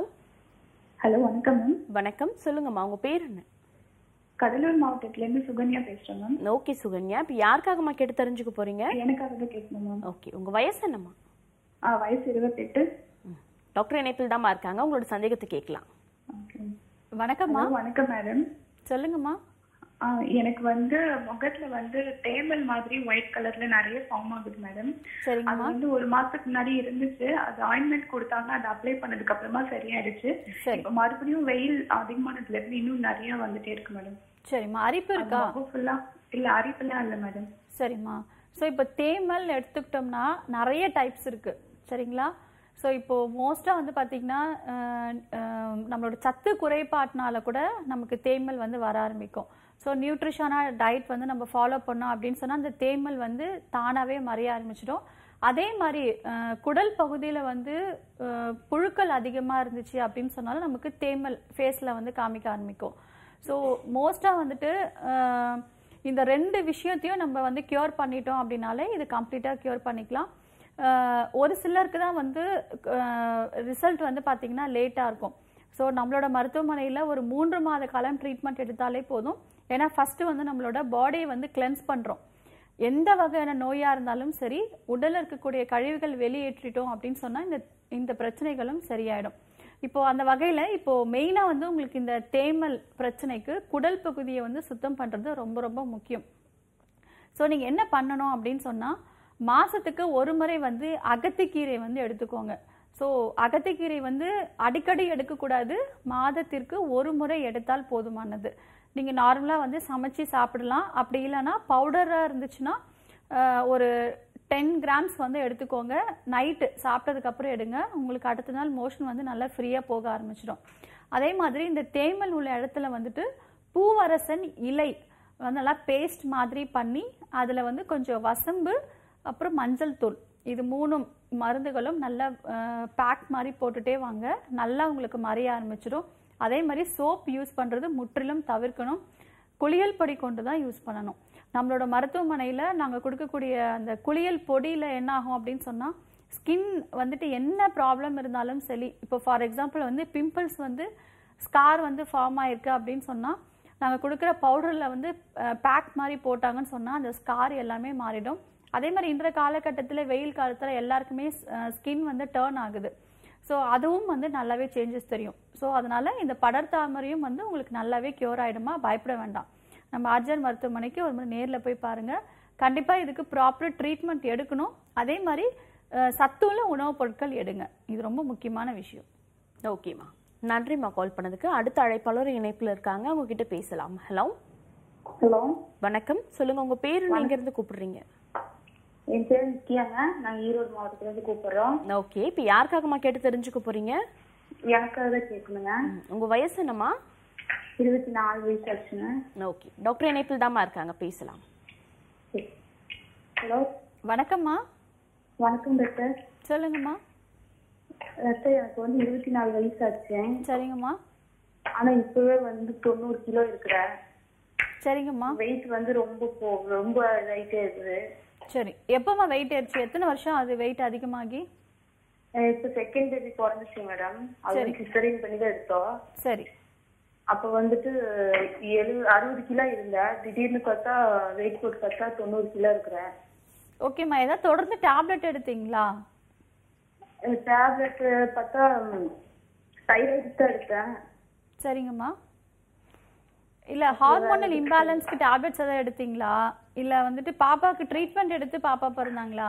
ஹலோ வணக்கம் மேம் வணக்கம் சொல்லுங்கம்மா உங்க பேர் என்ன கடலூர் மாவட்டத்துல இருந்து சுகன்யா பேசுறேன் மேம் ஓகே சுகன்யா இப்போ யாருக்காகம்மா கேட்டு தெரிஞ்சுக்க போறீங்க எனக்காக தான் கேட்கணும் மேம் ஓகே உங்க வயசு என்னம்மா ஆ வயசு இருபத்தெட்டு ம். டாக்டர் இணைப்பில் தாம்மா இருக்காங்க உங்களோட சந்தேகத்தை கேட்கலாம் ஓகே வணக்கம்மா ஹலோ வணக்கம் மேடம் சொல்லுங்கம்மா ஆ, எனக்கு வந்து முகத்துல வந்து தேமல் மாதிரி ஒயிட் கலர்ல நிறைய ஃபார்ம் ஆகுது மேடம் அது சரிங்கம்மா வந்து ஒரு மாசத்துக்கு முன்னாடி இருந்துச்சு அது ஆயின்மெண்ட் கொடுத்தாங்க அதை அப்ளை பண்ணதுக்கு அப்புறமா சரியாயிடுச்சு சரி இப்ப மறுபடியும் வெயில் அதிகமானதுல இருந்து இன்னும் நிறைய வந்துட்டே இருக்கு மேடம் சரிம்மா அரிப்பு இருக்கா முகம் ஃபுல்லா இல்ல அரிப்பெல்லாம் இல்ல மேடம் சரிம்மா ஸோ இப்போ தேமல் எடுத்துக்கிட்டோம்னா நிறைய டைப்ஸ் இருக்கு சரிங்களா ஸோ இப்போ மோஸ்ட்டாக வந்து பார்த்தீங்கன்னா அஹ், அஹ், நம்மளோட சத்து குறைபாட்டினால கூட நமக்கு தேமல் வந்து வர ஆரம்பிக்கும் ஸோ நியூட்ரிஷனான டயட் வந்து நம்ம ஃபாலோ பண்ணோம் அப்படின்னு சொன்னால் அந்த தேமல் வந்து தானாகவே மறைய ஆரம்பிச்சிடும் அதே மாதிரி அஹ், குடல் பகுதியில் வந்து அஹ், புழுக்கள் அதிகமாக இருந்துச்சு அப்படின்னு சொன்னாலும் நமக்கு தேமல் ஃபேஸில் வந்து காமிக்க ஆரம்பிக்கும் ஸோ மோஸ்ட்டாக வந்துட்டு அஹ், இந்த ரெண்டு விஷயத்தையும் நம்ம வந்து கியூர் பண்ணிட்டோம் அப்படின்னாலே இது கம்ப்ளீட்டாக கியூர் பண்ணிக்கலாம் அஹ், ஒரு சிலருக்கு தான் வந்து ரிசல்ட் வந்து பார்த்தீங்கன்னா லேட்டாக இருக்கும் ஸோ நம்மளோட மருத்துவமனையில் ஒரு மூன்று மாத காலம் ட்ரீட்மெண்ட் எடுத்தாலே போதும் ஏன்னா ஃபஸ்ட்டு வந்து நம்மளோட பாடியை வந்து கிளென்ஸ் பண்ணுறோம் எந்த வகையான நோயா இருந்தாலும் சரி உடல்ல இருக்கக்கூடிய கழிவுகள் வெளியேற்றிட்டோம் அப்படின்னு சொன்னா இந்த இந்த பிரச்சனைகளும் சரியாயிடும் இப்போ அந்த வகையில இப்போ மெயினா வந்து உங்களுக்கு இந்த தேமல் பிரச்சனைக்கு குடல் பகுதியை வந்து சுத்தம் பண்றது ரொம்ப ரொம்ப முக்கியம் ஸோ நீங்கள் என்ன பண்ணணும் அப்படின்னு சொன்னால் மாதத்துக்கு ஒரு முறை வந்து அகத்திக்கீரை வந்து எடுத்துக்கோங்க ஸோ அகத்திக்கீரை வந்து அடிக்கடி எடுக்கக்கூடாது மாதத்திற்கு ஒரு முறை எடுத்தால் போதுமானது நீங்கள் நார்மலாக வந்து சமைச்சு சாப்பிடலாம் அப்படி இல்லைன்னா பவுடராக இருந்துச்சுன்னா ஆஹ், ஒரு டென் கிராம்ஸ் வந்து எடுத்துக்கோங்க நைட்டு சாப்பிட்டதுக்கப்புறம் எடுங்க உங்களுக்கு அடுத்த நாள் மோஷன் வந்து நல்லா ஃப்ரீயாக போக ஆரம்பிச்சிடும் அதே மாதிரி இந்த தேமல் உள்ள இடத்துல வந்துட்டு பூவரசன் இலை வந்து நல்லா பேஸ்ட் மாதிரி பண்ணி அதில் வந்து கொஞ்சம் வசம்பு அப்புறம் மஞ்சள் தூள் இது மூணும் மருந்துகளும் நல்லா பேக் மாதிரி போட்டுட்டே வாங்க நல்லா உங்களுக்கு மறைய ஆரம்பிச்சிடும் அதே மாதிரி சோப் யூஸ் பண்ணுறது முற்றிலும் தவிர்க்கணும் குளியல் பொடி கொண்டு தான் யூஸ் பண்ணணும் நம்மளோட மருத்துவமனையில் நாங்கள் கொடுக்கக்கூடிய அந்த குளியல் பொடியில் என்ன ஆகும் அப்படின்னு சொன்னால் ஸ்கின் வந்துட்டு என்ன ப்ராப்ளம் இருந்தாலும் சரி இப்போ ஃபார் எக்ஸாம்பிள் வந்து பிம்பிள்ஸ் வந்து ஸ்கார் வந்து ஃபார்ம் ஆயிருக்கு அப்படின்னு சொன்னால் நாங்கள் கொடுக்குற பவுடரில் வந்து பேக் மாதிரி போட்டாங்கன்னு சொன்னால் அந்த ஸ்கார் எல்லாமே மாறிடும் அதே மாதிரி இன்றைய காலகட்டத்தில் வெயில் காலத்தில் எல்லாருக்குமே ஸ்கின் வந்து டேர்ன் ஆகுது ஸோ அதுவும் வந்து நல்லாவே சேஞ்சஸ் தெரியும் ஸோ அதனால இந்த படர்தாமரையும் வந்து உங்களுக்கு நல்லாவே க்யூர் ஆயிடுமா பயப்பட வேண்டாம் நம்ம ஆர்ஜர் மருத்துவமனைக்கு ஒரு முறை நேரில் போய் பாருங்க கண்டிப்பா இதுக்கு ப்ராப்பர் ட்ரீட்மெண்ட் எடுக்கணும் அதே மாதிரி அஹ், சத்துள்ள உணவுப் பொருட்கள் எடுங்க இது ரொம்ப முக்கியமான விஷயம் ஓகேம்மா நன்றிம்மா கால் பண்ணதுக்கு அடுத்த அழைப்பாளர் இணைப்புல இருக்காங்க அவங்க கிட்ட பேசலாம் ஹலோ ஹலோ வணக்கம் சொல்லுங்க உங்க பேரு நீங்க இருந்து கூப்பிடுறீங்க என் பேர் நித்யாங்க நான் ஈரோடு மாவட்டத்துல இருந்து கூப்பிடுறோம் ஓகே இப்போ யாருக்காகம்மா கேட்டு தெரிஞ்சுக்க போறீங்க எனக்காக தான் கேட்கணுங்க ம், உங்க வயசு என்னம்மா இருபத்தி நாலு வயசு ஆச்சுங்க ஓகே டாக்டர் இணைப்பில் தாம்மா இருக்காங்க பேசலாம் ஹலோ வணக்கம்மா வணக்கம் டாக்டர் சொல்லுங்கம்மா டாக்டர் எனக்கு வந்து இருபத்தி நாலு வயசு ஆச்சு சரிங்கம்மா ஆனா இப்பவே வந்து தொண்ணூறு கிலோ இருக்கிறேன் சரிங்கம்மா வெயிட் வந்து ரொம்ப போ ரொம்ப இதாயிட்டே இருக்குது சரி எப்போம்மா வெயிட் ஆயிடுச்சு எத்தனை வருஷம் அது வெயிட் அதிகமாகி அஹ் இப்ப செகண்ட் பேபி பிறந்துச்சு மேடம் அது வந்து சிசரிங் பண்ணி தான் எடுத்தோம் சரி அப்ப வந்துட்டு எழு அறுபது கிலோ இருந்தேன் திடீர்னு பார்த்தா வெயிட் போட்டு பார்த்தா தொண்ணூறு கிலோ இருக்கிறேன் ஓகேம்மா ஏதாவது தொடர்ந்து டேப்லெட் எடுத்தீங்களா டேப்லெட் பார்த்தா தைராய்டு தான் எடுத்தேன் சரிங்கம்மா இல்ல ஹார்மோனல் இம்பேலன்ஸ்க்கு டேப்லெட்ஸ் ஏதாவது எடுத்தீங்களா இல்ல வந்துட்டு பாப்பாக்கு ட்ரீட்மெண்ட் எடுத்து பாப்பா பிறந்தாங்களா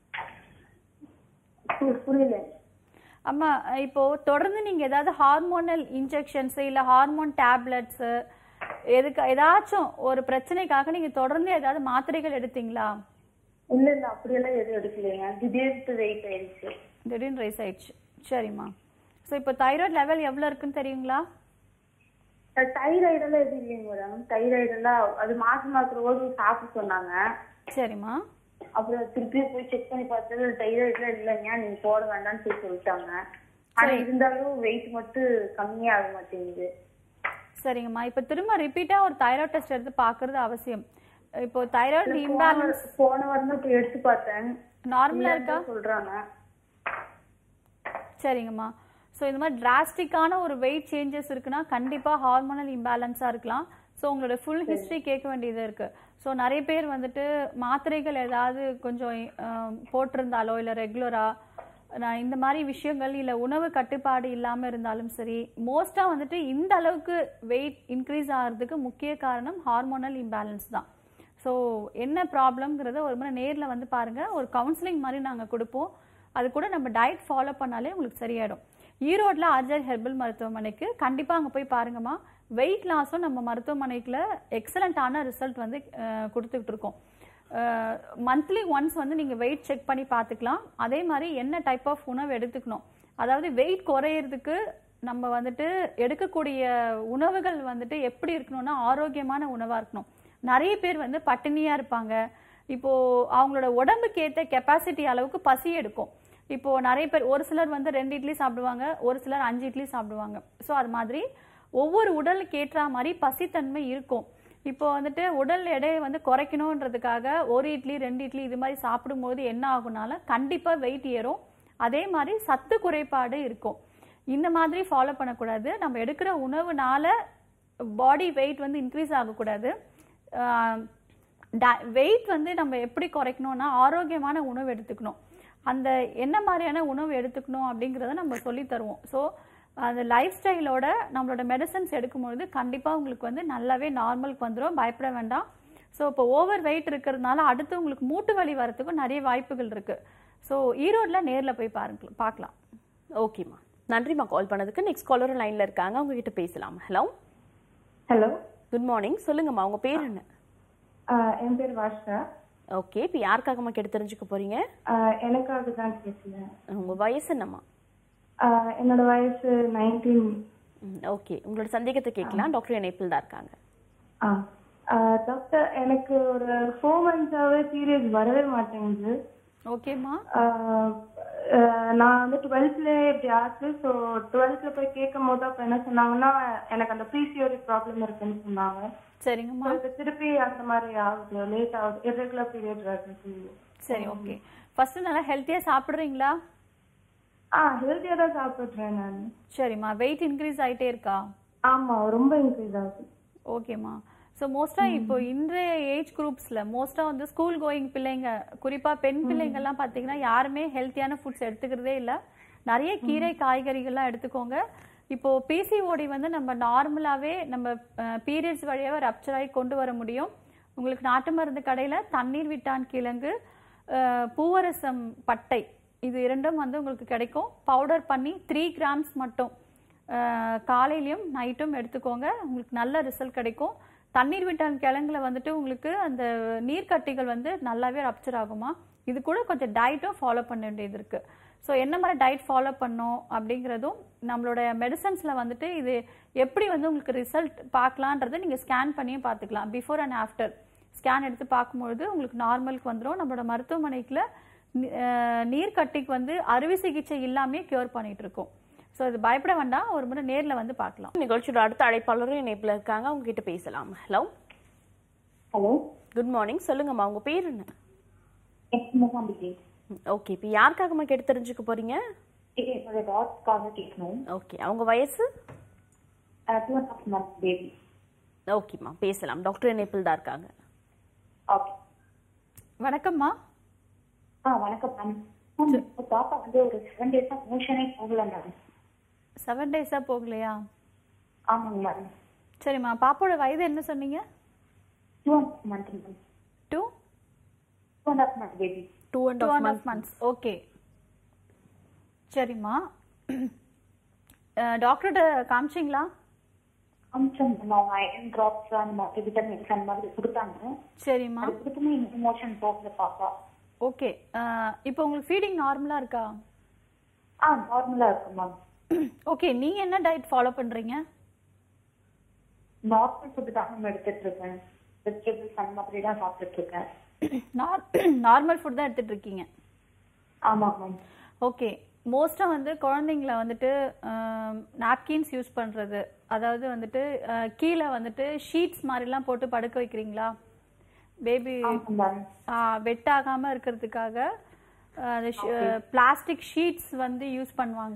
பு- புரியல அம்மா இப்போ தொடர்ந்து நீங்க ஏதாவது ஹார்மோனல் இன்ஜெக்ஷன்ஸ் இல்ல ஹார்மோன் டேப்லெட்ஸ் எதுக்கு ஏதாச்சும் ஒரு பிரச்சனைக்காக நீங்க தொடர்ந்து ஏதாவது மாத்திரைகள் எடுத்தீங்களா இல்ல இல்ல அப்படியெல்லாம் எதுவும் எடுக்கலைங்க திடீர்னு வெயிட் ஆயிடுச்சு திடீர்னு ரைஸ் ஆயிடுச்சு சரிம்மா ஸோ இப்போ தைராய்டு லெவல் எவ்வளோ இருக்குன்னு தெரியுங்களா தைராய்டு எல்லாம் எதுவும் இல்லைங்க மேடம் தைராய்டு எல்லாம் அது மாசம் மாத்திரம் போது சாப்பிட சொன்னாங்க சரிம்மா அப்புறம் திருப்பி போய் செக் பண்ணி பார்த்தது தைராய்டு எல்லாம் இல்லைங்க நீங்க போட வேண்டாம்னு சொல்லி சொல்லிட்டாங்க ஆனா இருந்தாலும் வெயிட் மட்டும் கம்மியாக மாட்டேங்குது சரிங்கம்மா இப்போ திரும்ப ரிப்பீட்டாக ஒரு தைராய்டு டெஸ்ட் எடுத்து பார்க்கறது அவசியம் இப்போ தைராய்டு இம்பேலன்ஸ் போன வாரம் தான் போய் எடுத்து பார்த்தேன் நார்மலாக இருக்கா சொல்றாங்க சரிங்கம்மா ஸோ இந்த மாதிரி டிராஸ்டிக்கான ஒரு வெயிட் சேஞ்சஸ் இருக்குன்னா கண்டிப்பாக ஹார்மோனல் இம்பேலன்ஸாக இருக்கலாம் ஸோ உங்களோட ஃபுல் ஹிஸ்ட்ரி கேட்க வேண்டியது இருக்கு ஸோ நிறைய பேர் வந்துட்டு மாத்திரைகள் ஏதாவது கொஞ்சம் அஹ், போட்டிருந்தாலோ இல்லை ரெகுலராக நான் இந்த மாதிரி விஷயங்கள் இல்லை உணவு கட்டுப்பாடு இல்லாமல் இருந்தாலும் சரி மோஸ்ட்டாக வந்துட்டு இந்த அளவுக்கு வெயிட் இன்க்ரீஸ் ஆகிறதுக்கு முக்கிய காரணம் ஹார்மோனல் இம்பேலன்ஸ் தான் ஸோ என்ன ப்ராப்ளம்ங்கிறத ஒரு முறை நேரில் வந்து பாருங்கள் ஒரு கவுன்சிலிங் மாதிரி நாங்கள் கொடுப்போம் அது கூட நம்ம டயட் ஃபாலோ பண்ணாலே உங்களுக்கு சரியாயிடும் ஈரோட்டில் ஆர்ஜர் ஹெர்பல் மருத்துவமனைக்கு கண்டிப்பாக அங்கே போய் பாருங்கம்மா வெயிட் லாஸும் நம்ம மருத்துவமனைக்குள்ள எக்ஸலண்ட்டான ரிசல்ட் வந்து அஹ், கொடுத்துக்கிட்டு இருக்கோம் மந்த்லி ஒன்ஸ் வந்து நீங்கள் வெயிட் செக் பண்ணி பார்த்துக்கலாம் அதே மாதிரி என்ன டைப் ஆஃப் உணவு எடுத்துக்கணும் அதாவது வெயிட் குறையிறதுக்கு நம்ம வந்துட்டு எடுக்கக்கூடிய உணவுகள் வந்துட்டு எப்படி இருக்கணும்னா ஆரோக்கியமான உணவாக இருக்கணும் நிறைய பேர் வந்து பட்டினியாக இருப்பாங்க இப்போ அவங்களோட உடம்புக்கு ஏற்ற கெப்பாசிட்டி அளவுக்கு பசி எடுக்கும் இப்போ நிறைய பேர் ஒரு சிலர் வந்து ரெண்டு இட்லி சாப்பிடுவாங்க ஒரு சிலர் அஞ்சு இட்லி சாப்பிடுவாங்க ஸோ அது மாதிரி ஒவ்வொரு உடலுக்கு ஏற்ற மாதிரி பசித்தன்மை இருக்கும் இப்போ வந்துட்டு உடல் எடையை வந்து குறைக்கணுன்றதுக்காக ஒரு இட்லி ரெண்டு இட்லி இது மாதிரி சாப்பிடும்போது என்ன ஆகுனால கண்டிப்பாக வெயிட் ஏறும் அதே மாதிரி சத்து குறைபாடு இருக்கும் இந்த மாதிரி ஃபாலோ பண்ணக்கூடாது நம்ம எடுக்கிற உணவுனால பாடி வெயிட் வந்து இன்க்ரீஸ் ஆகக்கூடாது வெயிட் வந்து நம்ம எப்படி குறைக்கணும்னா ஆரோக்கியமான உணவு எடுத்துக்கணும் அந்த என்ன மாதிரியான உணவு எடுத்துக்கணும் அப்படிங்கிறத நம்ம சொல்லி தருவோம் ஸோ அந்த லைஃப் ஸ்டைலோட நம்மளோட மெடிசன்ஸ் எடுக்கும்பொழுது கண்டிப்பாக உங்களுக்கு வந்து நல்லாவே நார்மலுக்கு வந்துடும் பயப்பட வேண்டாம் ஸோ இப்போ ஓவர் வெயிட் இருக்கிறதுனால அடுத்து உங்களுக்கு மூட்டு வலி வரத்துக்கும் நிறைய வாய்ப்புகள் இருக்கு ஸோ ஈரோட்டில் நேரில் போய் பாருங்க பார்க்கலாம் ஓகேம்மா நன்றிம்மா கால் பண்ணதுக்கு நெக்ஸ்ட் காலர் லைன்ல இருக்காங்க அவங்க கிட்ட பேசலாம் ஹலோ ஹலோ குட் மார்னிங் சொல்லுங்கம்மா உங்க பேர் என்ன என் பேர் வாஷா ஓகே இப்போ யாருக்காகம்மா கேட்டு தெரிஞ்சுக்க போறீங்க ஆஹ் எனக்காக தான் பேசுகிறேன் உங்க வயசு என்னம்மா ஆஹ் என்னோட வயசு நைன்டீன் ஓகே உங்களோட சந்தேகத்தை கேட்கலாம் டாக்டர் இணைப்பில் தான் இருக்காங்க டாக்டர் எனக்கு ஒரு ஃபோர் மந்த்ஸாகவே பீரியட் வரவே மாட்டேங்குது ஓகேம்மா ஆஹ் ஆஹ் நான் வந்து டுவெல்த்லேயே இப்படி ஆச்சு ஸோ டுவெல்த்தில் போய் கேட்கும் போது அப்போ என்ன சொன்னாங்கன்னா எனக்கு அந்த பிசிஓடி ப்ராப்ளம் இருக்குன்னு சொன்னாங்க சரிங்கம்மா So, இப்ப திருப்பி அந்த மாதிரி ஆகுது லேட் ஆகுது irregular பீரியட் வருது சரி ஓகே ஃபர்ஸ்ட் நல்லா ஹெல்த்தியாக சாப்பிட்றீங்களா ஆ ஹெல்த்தியாக தான் சாப்பிட்றேன் நான் சரிம்மா வெயிட் இன்க்ரீஸ் ஆயிட்டே இருக்கா ஆமா ரொம்ப இன்க்ரீஸ் ஆகுது ஓகேம்மா ஸோ மோஸ்ட்டாக இப்போ இன்றைய ஏஜ் குரூப்ஸில் மோஸ்ட்டாக வந்து ஸ்கூல் கோயிங் பிள்ளைங்க குறிப்பாக பெண் பிள்ளைங்கள்லாம் பார்த்தீங்கன்னா யாருமே ஹெல்த்தியான ஃபுட்ஸ் எடுத்துக்கிறதே இல்லை நிறைய கீரை காய்கறிகள்லாம் எடுத்துக்கோங்க இப்போ பிசிஓடி வந்து நம்ம நார்மலாவே நம்ம பீரியட்ஸ் வழியாவே ரப்சர் ஆகி கொண்டு வர முடியும் உங்களுக்கு நாட்டு மருந்து கடையில தண்ணீர் விட்டான் கிழங்கு அஹ், பூவரசம் பட்டை இது இரண்டும் வந்து உங்களுக்கு கிடைக்கும் பவுடர் பண்ணி த்ரீ கிராம்ஸ் மட்டும் அஹ், காலையிலயும் நைட்டும் எடுத்துக்கோங்க உங்களுக்கு நல்ல ரிசல்ட் கிடைக்கும் தண்ணீர் விட்டான் கிழங்குல வந்துட்டு உங்களுக்கு அந்த நீர்க்கட்டிகள் வந்து நல்லாவே ரப்சர் ஆகுமா இது கூட கொஞ்சம் டயட்டும் ஃபாலோ பண்ண வேண்டியது இருக்கு ஸோ என்ன மாதிரி டயட் ஃபாலோ பண்ணோம் அப்படிங்கிறதும் நம்மளோட மெடிசன்ஸில் வந்துட்டு இது எப்படி வந்து உங்களுக்கு ரிசல்ட் பார்க்கலான்றதை நீங்கள் ஸ்கேன் பண்ணியும் பார்த்துக்கலாம் பிஃபோர் அண்ட் ஆஃப்டர் ஸ்கேன் எடுத்து பார்க்கும்பொழுது உங்களுக்கு நார்மலுக்கு வந்துடும் நம்மளோட மருத்துவமனைக்குள்ள நி- அஹ் நீர்க்கட்டிக்கு வந்து அறுவை சிகிச்சை இல்லாமே கியூர் பண்ணிட்டு இருக்கோம் ஸோ இது பயப்பட வேண்டாம் ஒரு முறை நேரில் வந்து பார்க்கலாம் நிகழ்ச்சியோட அடுத்த அழைப்பாளரும் இணைப்புல இருக்காங்க அவங்க கிட்ட பேசலாம் ஹலோ ஹலோ குட் மார்னிங் சொல்லுங்கம்மா உங்க பேர் என்ன எக்ஸ்மோகாம்பிகே ஓகே இப்போ யாருக்காகம்மா கேட்டு தெரிஞ்சுக்க போறீங்க இது என்னோட டாட்காக கேட்கணும் ஓகே அவங்க வயசு two and half month baby ஓகேம்மா பேசலாம் டாக்டர் இணைப்பில் தான் இருக்காங்க ஓகே வணக்கம்மா ஆ வணக்கம் மேம் மேம் இப்போ பாப்பா வந்து ஒரு செவன் டேஸாக மோஷனே போகல மேம் செவன் டேஸாக போகலையா ஆமாங்க மேம் சரிம்மா பாப்போட வயது என்ன சொன்னீங்க two and half month ma'am two two and half month baby two and two half and months half months okay சரிம்மா டாக்டர்கிட்ட காமிச்சிங்களா கொஞ்சம் அவங்க அயன் ட்ராப்ஸ் அந்த மாதிரி விட்டமின்ஸ் அந்த மாதிரி கொடுத்தாங்க சரிம்மா அது கொடுத்துமே இன்னும் மோஷன் போகல பாப்பா ஓகே இப்போ உங்களுக்கு ஃபீடிங் நார்மலாக இருக்கா ஆ நார்மலா இருக்கு மேம் ஓகே நீங்கள் என்ன டயட் ஃபாலோ பண்ணுறீங்க நார்மல் ஃபுட் தான் மேம் எடுத்துட்டு இருக்கேன் வெஜிடபிள்ஸ் அந்த மாதிரி தான் சாப்பிட்டுட்டு இருக்கேன் நார்மல் ஃபுட் தான் எடுத்துட்டு இருக்கீங்க ஆமா மேம் ஓகே மோஸ்ட்டாக வந்து குழந்தைங்கள வந்துட்டு நாப்கின்ஸ் யூஸ் பண்ணுறது அதாவது வந்துட்டு அஹ், கீழே வந்துட்டு ஷீட்ஸ் மாதிரிலாம் போட்டு படுக்க வைக்கிறீங்களா பேபி ஆமா மேம் வெட் ஆகாமல் இருக்கிறதுக்காக பிளாஸ்டிக் ஷீட்ஸ் வந்து யூஸ் பண்ணுவாங்க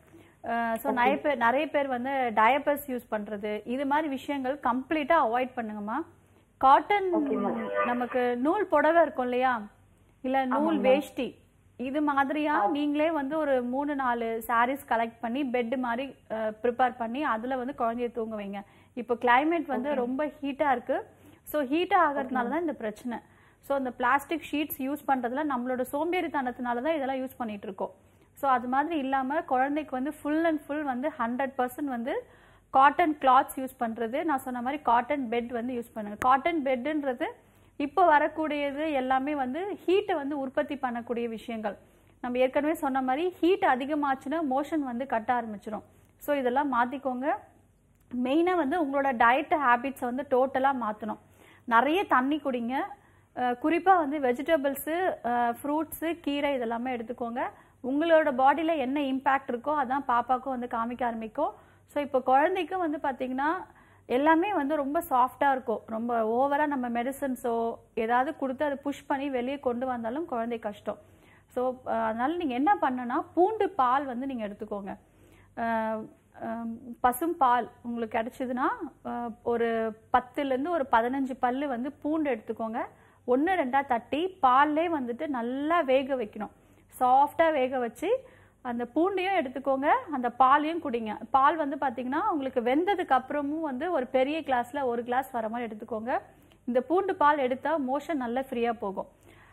ஸோ நிறைய பேர் நிறைய பேர் வந்து டயப்பர்ஸ் யூஸ் பண்ணுறது இது மாதிரி விஷயங்கள் கம்ப்ளீட்டாக அவாய்ட் பண்ணுங்கம்மா காட்டன் நமக்கு நூல் புடவை இருக்கும் இல்லையா இல்லை நூல் வேஷ்டி இது மாதிரியா நீங்களே வந்து ஒரு மூணு நாலு sarees கலெக்ட் பண்ணி பெட் மாதிரி ப்ரிப்பேர் பண்ணி அதில் வந்து குழந்தைய தூங்க வைங்க இப்போ climate வந்து ரொம்ப ஹீட்டாக இருக்கு ஸோ ஹீட்டாக ஆகிறதுனால தான் இந்த பிரச்சனை ஸோ அந்த பிளாஸ்டிக் ஷீட்ஸ் யூஸ் பண்ணுறதுல நம்மளோட சோம்பேறித்தனத்தினால தான் இதெல்லாம் யூஸ் பண்ணிட்டு இருக்கோம் ஸோ அது மாதிரி இல்லாமல் குழந்தைக்கு வந்து ஃபுல் அண்ட் ஃபுல் வந்து ஹண்ட்ரட் பர்சன்ட் வந்து காட்டன் கிளாத்ஸ் யூஸ் பண்ணுறது நான் சொன்ன மாதிரி காட்டன் பெட் வந்து யூஸ் பண்ணுங்க காட்டன் பெட்டுன்றது இப்போ வரக்கூடியது எல்லாமே வந்து ஹீட்டை வந்து உற்பத்தி பண்ணக்கூடிய விஷயங்கள் நம்ம ஏற்கனவே சொன்ன மாதிரி ஹீட் அதிகமாச்சுன்னா மோஷன் வந்து கட்ட ஆரம்பிச்சிடும் ஸோ இதெல்லாம் மாற்றிக்கோங்க மெயினாக வந்து உங்களோட டயட் ஹேபிட்ஸை வந்து டோட்டலாக மாற்றணும் நிறைய தண்ணி குடிங்க குறிப்பாக வந்து வெஜிடபிள்ஸு ஃப்ரூட்ஸு கீரை இதெல்லாமே எடுத்துக்கோங்க உங்களோட பாடியில் என்ன இம்பேக்ட் இருக்கோ அதான் பாப்பாக்கும் வந்து காமிக்க ஆரம்பிக்கும் ஸோ இப்போ குழந்தைக்கும் வந்து பார்த்தீங்கன்னா எல்லாமே வந்து ரொம்ப சாஃப்டாக இருக்கும் ரொம்ப ஓவராக நம்ம மெடிசன்ஸோ ஏதாவது கொடுத்து அதை புஷ் பண்ணி வெளியே கொண்டு வந்தாலும் குழந்தை கஷ்டம் ஸோ அதனால நீங்கள் என்ன பண்ணனா பூண்டு பால் வந்து நீங்கள் எடுத்துக்கோங்க அஹ், அஹ், பசும் பால் உங்களுக்கு கிடைச்சதுன்னா அஹ், ஒரு பத்துலேருந்து ஒரு பதினஞ்சு பல்லு வந்து பூண்டு எடுத்துக்கோங்க ஒன்று ரெண்டா தட்டி பால்லே வந்துட்டு நல்லா வேக வைக்கணும் சாஃப்டாக வேக வச்சு அந்த பூண்டையும் எடுத்துக்கோங்க அந்த பாலையும் குடிங்க பால் வந்து பார்த்தீங்கன்னா உங்களுக்கு வெந்ததுக்கு அப்புறமும் வந்து ஒரு பெரிய கிளாஸ்ல ஒரு கிளாஸ் வர மாதிரி எடுத்துக்கோங்க இந்த பூண்டு பால் எடுத்தால் மோஷன் நல்லா ஃப்ரீயாக போகும்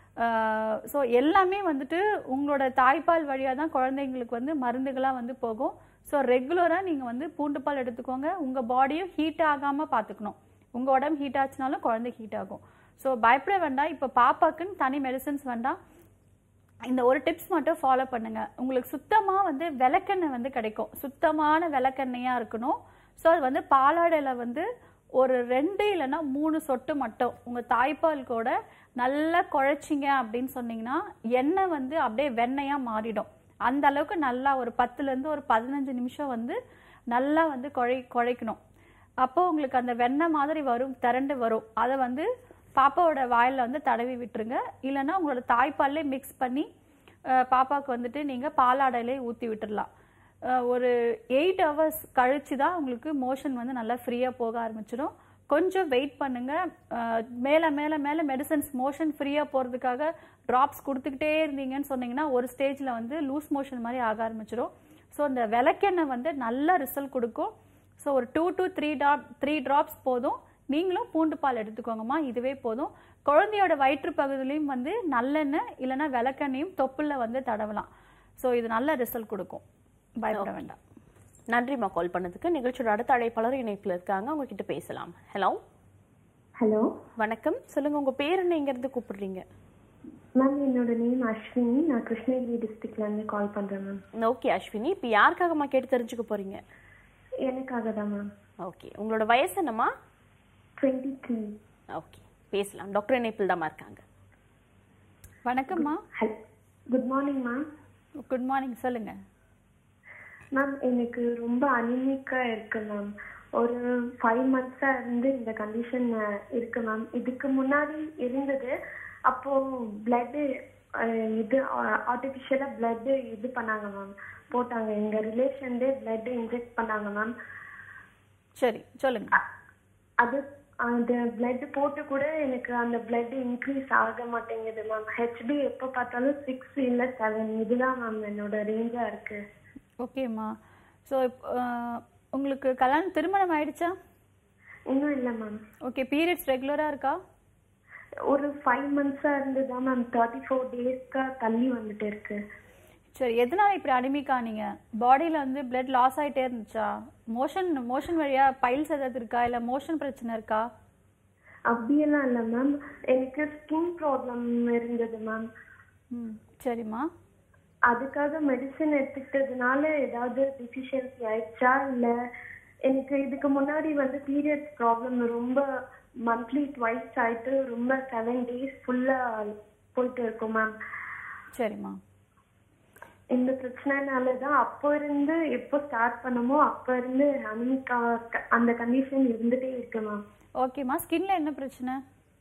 ஸோ எல்லாமே வந்துட்டு உங்களோட தாய்ப்பால் வழியாக தான் குழந்தைங்களுக்கு வந்து மருந்துகளாக வந்து போகும் ஸோ ரெகுலராக நீங்கள் வந்து பூண்டு பால் எடுத்துக்கோங்க உங்கள் பாடியும் ஹீட் ஆகாமல் பார்த்துக்கணும் உங்கள் உடம்பு ஹீட் ஆச்சுனாலும் குழந்தை ஹீட் ஆகும் ஸோ பயப்பட வேண்டாம் இப்போ பாப்பாக்குன்னு தனி மெடிசன்ஸ் வேண்டாம் இந்த ஒரு டிப்ஸ் மட்டும் ஃபாலோ பண்ணுங்க உங்களுக்கு சுத்தமா வந்து விளக்கெண்ணெய் வந்து கிடைக்கும் சுத்தமான விளக்கெண்ணெயா இருக்கணும் ஸோ அது வந்து பாலாடையில வந்து ஒரு ரெண்டு இல்லைன்னா மூணு சொட்டு மட்டும் உங்க தாய்ப்பால் கூட நல்லா குழைச்சிங்க அப்படின்னு சொன்னீங்கன்னா எண்ணெய் வந்து அப்படியே வெண்ணெயா மாறிடும் அந்த அளவுக்கு நல்லா ஒரு பத்துல இருந்து ஒரு பதினஞ்சு நிமிஷம் வந்து நல்லா வந்து குழை குழைக்கணும் அப்போ உங்களுக்கு அந்த வெண்ணெய் மாதிரி வரும் திரண்டு வரும் அதை வந்து பாப்பாவோட வாயில வந்து தடவி விட்டுருங்க இல்லைன்னா உங்களோட தாய்ப்பால்லே மிக்ஸ் பண்ணி அஹ், பாப்பாவுக்கு வந்துட்டு நீங்கள் பாலாடையிலே ஊற்றி விட்டுறலாம் அஹ், ஒரு எயிட் ஹவர்ஸ் கழிச்சு தான் உங்களுக்கு மோஷன் வந்து நல்லா ஃப்ரீயாக போக ஆரம்பிச்சிடும் கொஞ்சம் வெயிட் பண்ணுங்க அஹ், மேல மேல மேல மெடிசன்ஸ் மோஷன் ஃப்ரீயா போறதுக்காக ட்ராப்ஸ் கொடுத்துக்கிட்டே இருந்தீங்கன்னு சொன்னீங்கன்னா ஒரு ஸ்டேஜ்ல வந்து லூஸ் மோஷன் மாதிரி ஆக ஆரம்பிச்சிடும் ஸோ இந்த விளக்கெண்ணெய் வந்து நல்ல ரிசல்ட் கொடுக்கும் ஸோ ஒரு two to three top three drops போதும் நீங்களும் பூண்டு பால் எடுத்துக்கோங்கம்மா இதுவே போதும் குழந்தையோட வயிற்று பகுதியிலையும் வந்து நல்லெண்ணெய் இல்லைன்னா விளக்கெண்ணையும் தொப்புல வந்து தடவலாம் ஸோ இது நல்ல ரிசல்ட் கொடுக்கும் பயப்பட வேண்டாம் நன்றிம்மா கால் பண்ணதுக்கு நிகழ்ச்சியோட அடுத்த அழைப்பாளர் இணைப்புல இருக்காங்க அவங்க கிட்ட பேசலாம் ஹலோ ஹலோ வணக்கம் சொல்லுங்க உங்க பேர் என்ன இங்க இருந்து கூப்பிடுறீங்க மேம் என்னோட நேம் அஸ்வினி நான் கிருஷ்ணகிரி டிஸ்ட்ரிக்ட்ல இருந்து கால் பண்றேன் மேம் ஓகே அஸ்வினி இப்போ யாருக்காகம்மா கேட்டு தெரிஞ்சுக்க போறீங்க எனக்காக தான் மேம் ஓகே உங்களோட வயசு என்னம்மா டுவெண்ட்டி த்ரீ ஓகே பேசலாம் டாக்டர் இணைப்பில் தாம்மா இருக்காங்க வணக்கம்மா hello good morning ma'am good morning சொல்லுங்க மேம் எனக்கு ரொம்ப அனிமிக்கா இருக்கு மேம் ஒரு ஃபைவ் மந்த்ஸா இருந்து இந்த கண்டிஷன் இருக்கு மேம் இதுக்கு முன்னாடி இருந்தது அப்போ பிளட் இது ஆர்டிஃபிஷியலா பிளட் இது பண்ணாங்க மேம் போட்டாங்க எங்க ரிலேஷன்லே பிளட் இன்ஜெக்ட் பண்ணாங்க மேம் சரி சொல்லுங்க அது அந்த பிளட் போட்டு கூட எனக்கு அந்த பிளட் இன்க்ரீஸ் ஆக மாட்டேங்குது மேம் ஹெச்பி எப்போ பார்த்தாலும் சிக்ஸ் இல்ல செவன் இதுதான் மேம் என்னோட ரேஞ்சா இருக்கு ஓகேம்மா ஸோ உங்களுக்கு கல்யாணம் திருமணம் ஆயிடுச்சா இன்னும் இல்ல மேம் ஓகே பீரியட்ஸ் ரெகுலரா இருக்கா ஒரு ஃபைவ் மந்த்ஸா இருந்து தான் மேம் தேர்ட்டி ஃபோர் டேஸ்க்கா தள்ளி வந்துட்டு இருக்கு சரி எதனால இப்படி அனிமிக் ஆனீங்க பாடியில வந்து பிளட் லாஸ் ஆயிட்டே இருந்துச்சா மோஷன் மோஷன் வழியா பைல்ஸ் ஏதாவது இருக்கா இல்ல மோஷன் பிரச்சனை இருக்கா அப்படியெல்லாம் இல்ல மேம் எனக்கு ஸ்கின் ப்ராப்ளம் இருந்தது மேம் ம் சரிம்மா அதுக்காக மெடிசன் எடுத்துக்கிட்டதுனால ஏதாவது டிஃபிஷியன்சி ஆயிடுச்சா இல்ல எனக்கு இதுக்கு முன்னாடி வந்து பீரியட்ஸ் ப்ராப்ளம் ரொம்ப மந்த்லி ட்வைஸ் ஆயிட்டு ரொம்ப செவன் டேஸ் ஃபுல்லா போயிட்டு இருக்கும் மேம் சரிம்மா இந்த பிரச்சனைனால தான் அப்போ இருந்து எப்போ ஸ்டார்ட் பண்ணமோ அப்போ இருந்து அனிமிக்கா அந்த கண்டிஷன் இருந்துட்டே இருக்கு மேம் ஓகேம்மா ஸ்கின்ல என்ன பிரச்சனை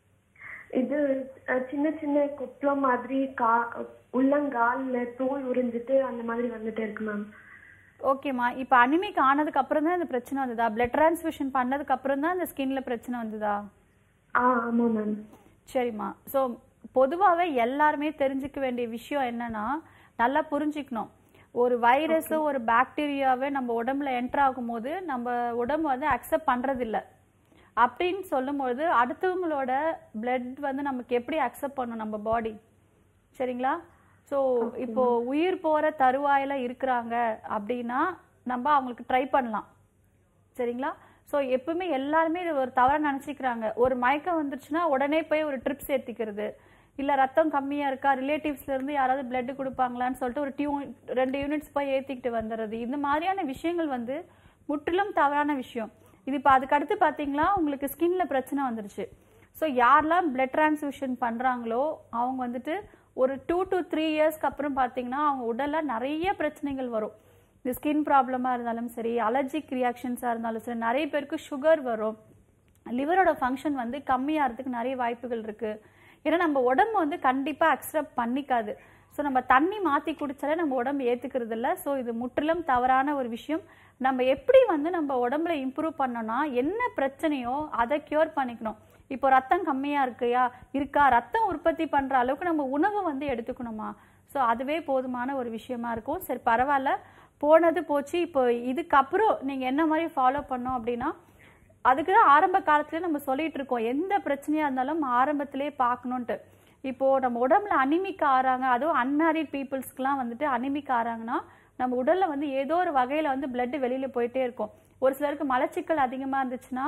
இது அஹ், சின்ன சின்ன குப்பளம் மாதிரி கா உள்ளங்கால்ல தோல் உறிஞ்சிட்டு அந்த மாதிரி வந்துட்டு இருக்கு மேம் ஓகேம்மா இப்போ அனிமிக் ஆனதுக்கு அப்புறம் தான் இந்த பிரச்சனை வந்ததா பிளட் டிரான்ஸ்ஃபியூஷன் பண்ணதுக்கு அப்புறம் தான் இந்த ஸ்கின்ல பிரச்சனை வந்ததா ஆ ஆமா மேம் சரிம்மா ஸோ பொதுவாகவே எல்லாருமே தெரிஞ்சுக்க வேண்டிய விஷயம் என்னன்னா நல்லா புரிஞ்சுக்கணும் ஒரு வைரஸோ ஒரு பாக்டீரியாவே நம்ம உடம்புல என்டர் ஆகும்போது நம்ம உடம்பு வந்து அக்செப்ட் பண்றதில்ல அப்படின்னு சொல்லும்போது அடுத்தவங்களோட blood வந்து நமக்கு எப்படி அக்செப்ட் பண்ணும் நம்ம பாடி சரிங்களா ஸோ இப்போ உயிர் போற தருவாயில இருக்கிறாங்க அப்படின்னா நம்ம அவங்களுக்கு ட்ரை பண்ணலாம் சரிங்களா ஸோ எப்பவுமே எல்லாருமே இது ஒரு தவறா நினச்சிக்கிறாங்க ஒரு மயக்கம் வந்துருச்சுன்னா உடனே போய் ஒரு ட்ரிப்ஸ் ஏற்றிக்கிறது இல்லை ரத்தம் கம்மியாக இருக்கா ரிலேட்டிவ்ஸ்ல இருந்து யாராவது blood கொடுப்பாங்களான்னு சொல்லிட்டு ஒரு டியூ ரெண்டு யூனிட்ஸ் போய் ஏற்றிக்கிட்டு வந்துடுறது இந்த மாதிரியான விஷயங்கள் வந்து முற்றிலும் தவறான விஷயம் இது இப்போ அதுக்கடுத்து பார்த்தீங்களா உங்களுக்கு ஸ்கின்ல பிரச்சனை வந்துருச்சு ஸோ யாரெல்லாம் பிளட் டிரான்ஸ்ஃபியூஷன் பண்ணுறாங்களோ அவங்க வந்துட்டு ஒரு டூ to த்ரீ இயர்ஸ்க்கு அப்புறம் பார்த்தீங்கன்னா அவங்க உடல்ல நிறைய பிரச்சனைகள் வரும் இந்த ஸ்கின் ப்ராப்ளமாக இருந்தாலும் சரி அலர்ஜிக் ரியாக்ஷன்ஸாக இருந்தாலும் சரி நிறைய பேருக்கு சுகர் வரும் லிவரோட ஃபங்க்ஷன் வந்து கம்மியாகிறதுக்கு நிறைய வாய்ப்புகள் இருக்கு ஏன்னா நம்ம உடம்பு வந்து கண்டிப்பாக அக்செப்ட் பண்ணிக்காது ஸோ நம்ம தண்ணி மாற்றி குடிச்சாலே நம்ம உடம்பு ஏற்றுக்கிறது இல்லை ஸோ இது முற்றிலும் தவறான ஒரு விஷயம் நம்ம எப்படி வந்து நம்ம உடம்புல இம்ப்ரூவ் பண்ணோம்னா என்ன பிரச்சனையோ அதை கியூர் பண்ணிக்கணும் இப்போ ரத்தம் கம்மியாக இருக்கையா இருக்கா ரத்தம் உற்பத்தி பண்ணுற அளவுக்கு நம்ம உணவு வந்து எடுத்துக்கணுமா ஸோ அதுவே போதுமான ஒரு விஷயமா இருக்கும் சரி பரவாயில்ல போனது போச்சு இப்போ இதுக்கப்புறம் நீங்கள் என்ன மாதிரி ஃபாலோ பண்ணோம் அப்படின்னா அதுக்கு தான் ஆரம்ப காலத்துல நம்ம சொல்லிட்டு இருக்கோம் எந்த பிரச்சனையா இருந்தாலும் ஆரம்பத்திலே பார்க்கணுன்ட்டு இப்போ நம்ம உடம்புல அனிமிக் ஆறாங்க அதுவும் அன்மேரிட் பீப்புள்ஸ்க்குலாம் வந்துட்டு அனிமிக் ஆறாங்கன்னா நம்ம உடல்ல வந்து ஏதோ ஒரு வகையில வந்து blood வெளியில போயிட்டே இருக்கும் ஒரு சிலருக்கு மலச்சிக்கல் அதிகமா இருந்துச்சுன்னா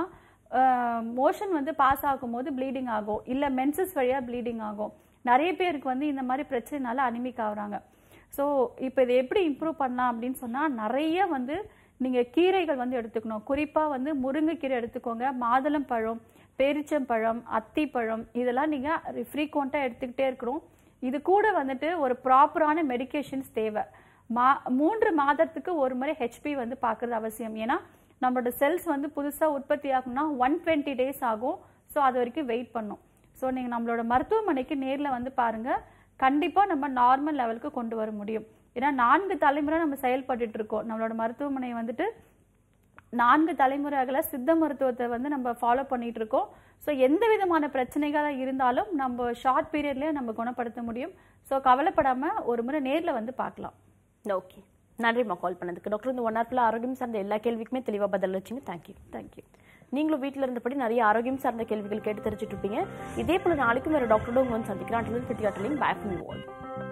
மோஷன் வந்து பாஸ் ஆகும்போது ப்ளீடிங் ஆகும் இல்ல மென்சஸ் வழியா ப்ளீடிங் ஆகும் நிறைய பேருக்கு வந்து இந்த மாதிரி பிரச்சனைனால அனிமிக் ஆகுறாங்க ஸோ இப்போ இதை எப்படி இம்ப்ரூவ் பண்ணலாம் அப்படின்னு சொன்னால் நிறைய வந்து நீங்கள் கீரைகள் வந்து எடுத்துக்கணும் குறிப்பாக வந்து முருங்கைக்கீரை எடுத்துக்கோங்க மாதுளம் பழம் பேரிச்சம்பழம் அத்திப்பழம் இதெல்லாம் நீங்கள் ஃப்ரீக்வெண்ட்டாக எடுத்துக்கிட்டே இருக்கிறோம் இது கூட வந்துட்டு ஒரு ப்ராப்பரான மெடிகேஷன்ஸ் தேவை மா மூன்று மாதத்துக்கு ஒரு முறை ஹெச்பி வந்து பார்க்குறது அவசியம் ஏன்னா நம்மளோட செல்ஸ் வந்து புதுசாக உற்பத்தி ஆகணும்னா ஒன் டுவெண்ட்டி டேஸ் ஆகும் ஸோ அது வரைக்கும் வெயிட் பண்ணும் ஸோ நீங்கள் நம்மளோட மருத்துவமனைக்கு நேரில் வந்து பாருங்கள் கண்டிப்பாக நம்ம நார்மல் லெவலுக்கு கொண்டு வர முடியும் ஏன்னா நான்கு தலைமுறை நம்ம செயல்பட்டுட்டு இருக்கோம் நம்மளோட மருத்துவமனை வந்துட்டு நான்கு தலைமுறைகளை சித்த மருத்துவத்தை வந்து நம்ம ஃபாலோ பண்ணிட்டு இருக்கோம் ஸோ எந்த விதமான பிரச்சனைகளாக இருந்தாலும் நம்ம ஷார்ட் பீரியட்லேயே நம்ம குணப்படுத்த முடியும் ஸோ கவலைப்படாமல் ஒரு முறை நேரில் வந்து பார்க்கலாம் ஓகே நன்றிம்மா கால் பண்ணதுக்கு டாக்டர் இந்த ஒன் ஹவர்ல ஆரோக்கியம் சார்ந்த எல்லா கேள்விக்குமே தெளிவாக பதில் வச்சிங்க தேங்க்யூ தேங்க்யூ நீங்களும் வீட்டில் இருந்தபடி நிறைய ஆரோக்கியம் சார்ந்த கேள்விகள் கேட்டு தெரிஞ்சுட்டு இருப்பீங்க இதே போல நாளைக்கும் வேறு டாக்டரோட உங்க வந்து சந்திக்கிறேன் அட்லன் பிட்டி அட்லிங் பேக் வால்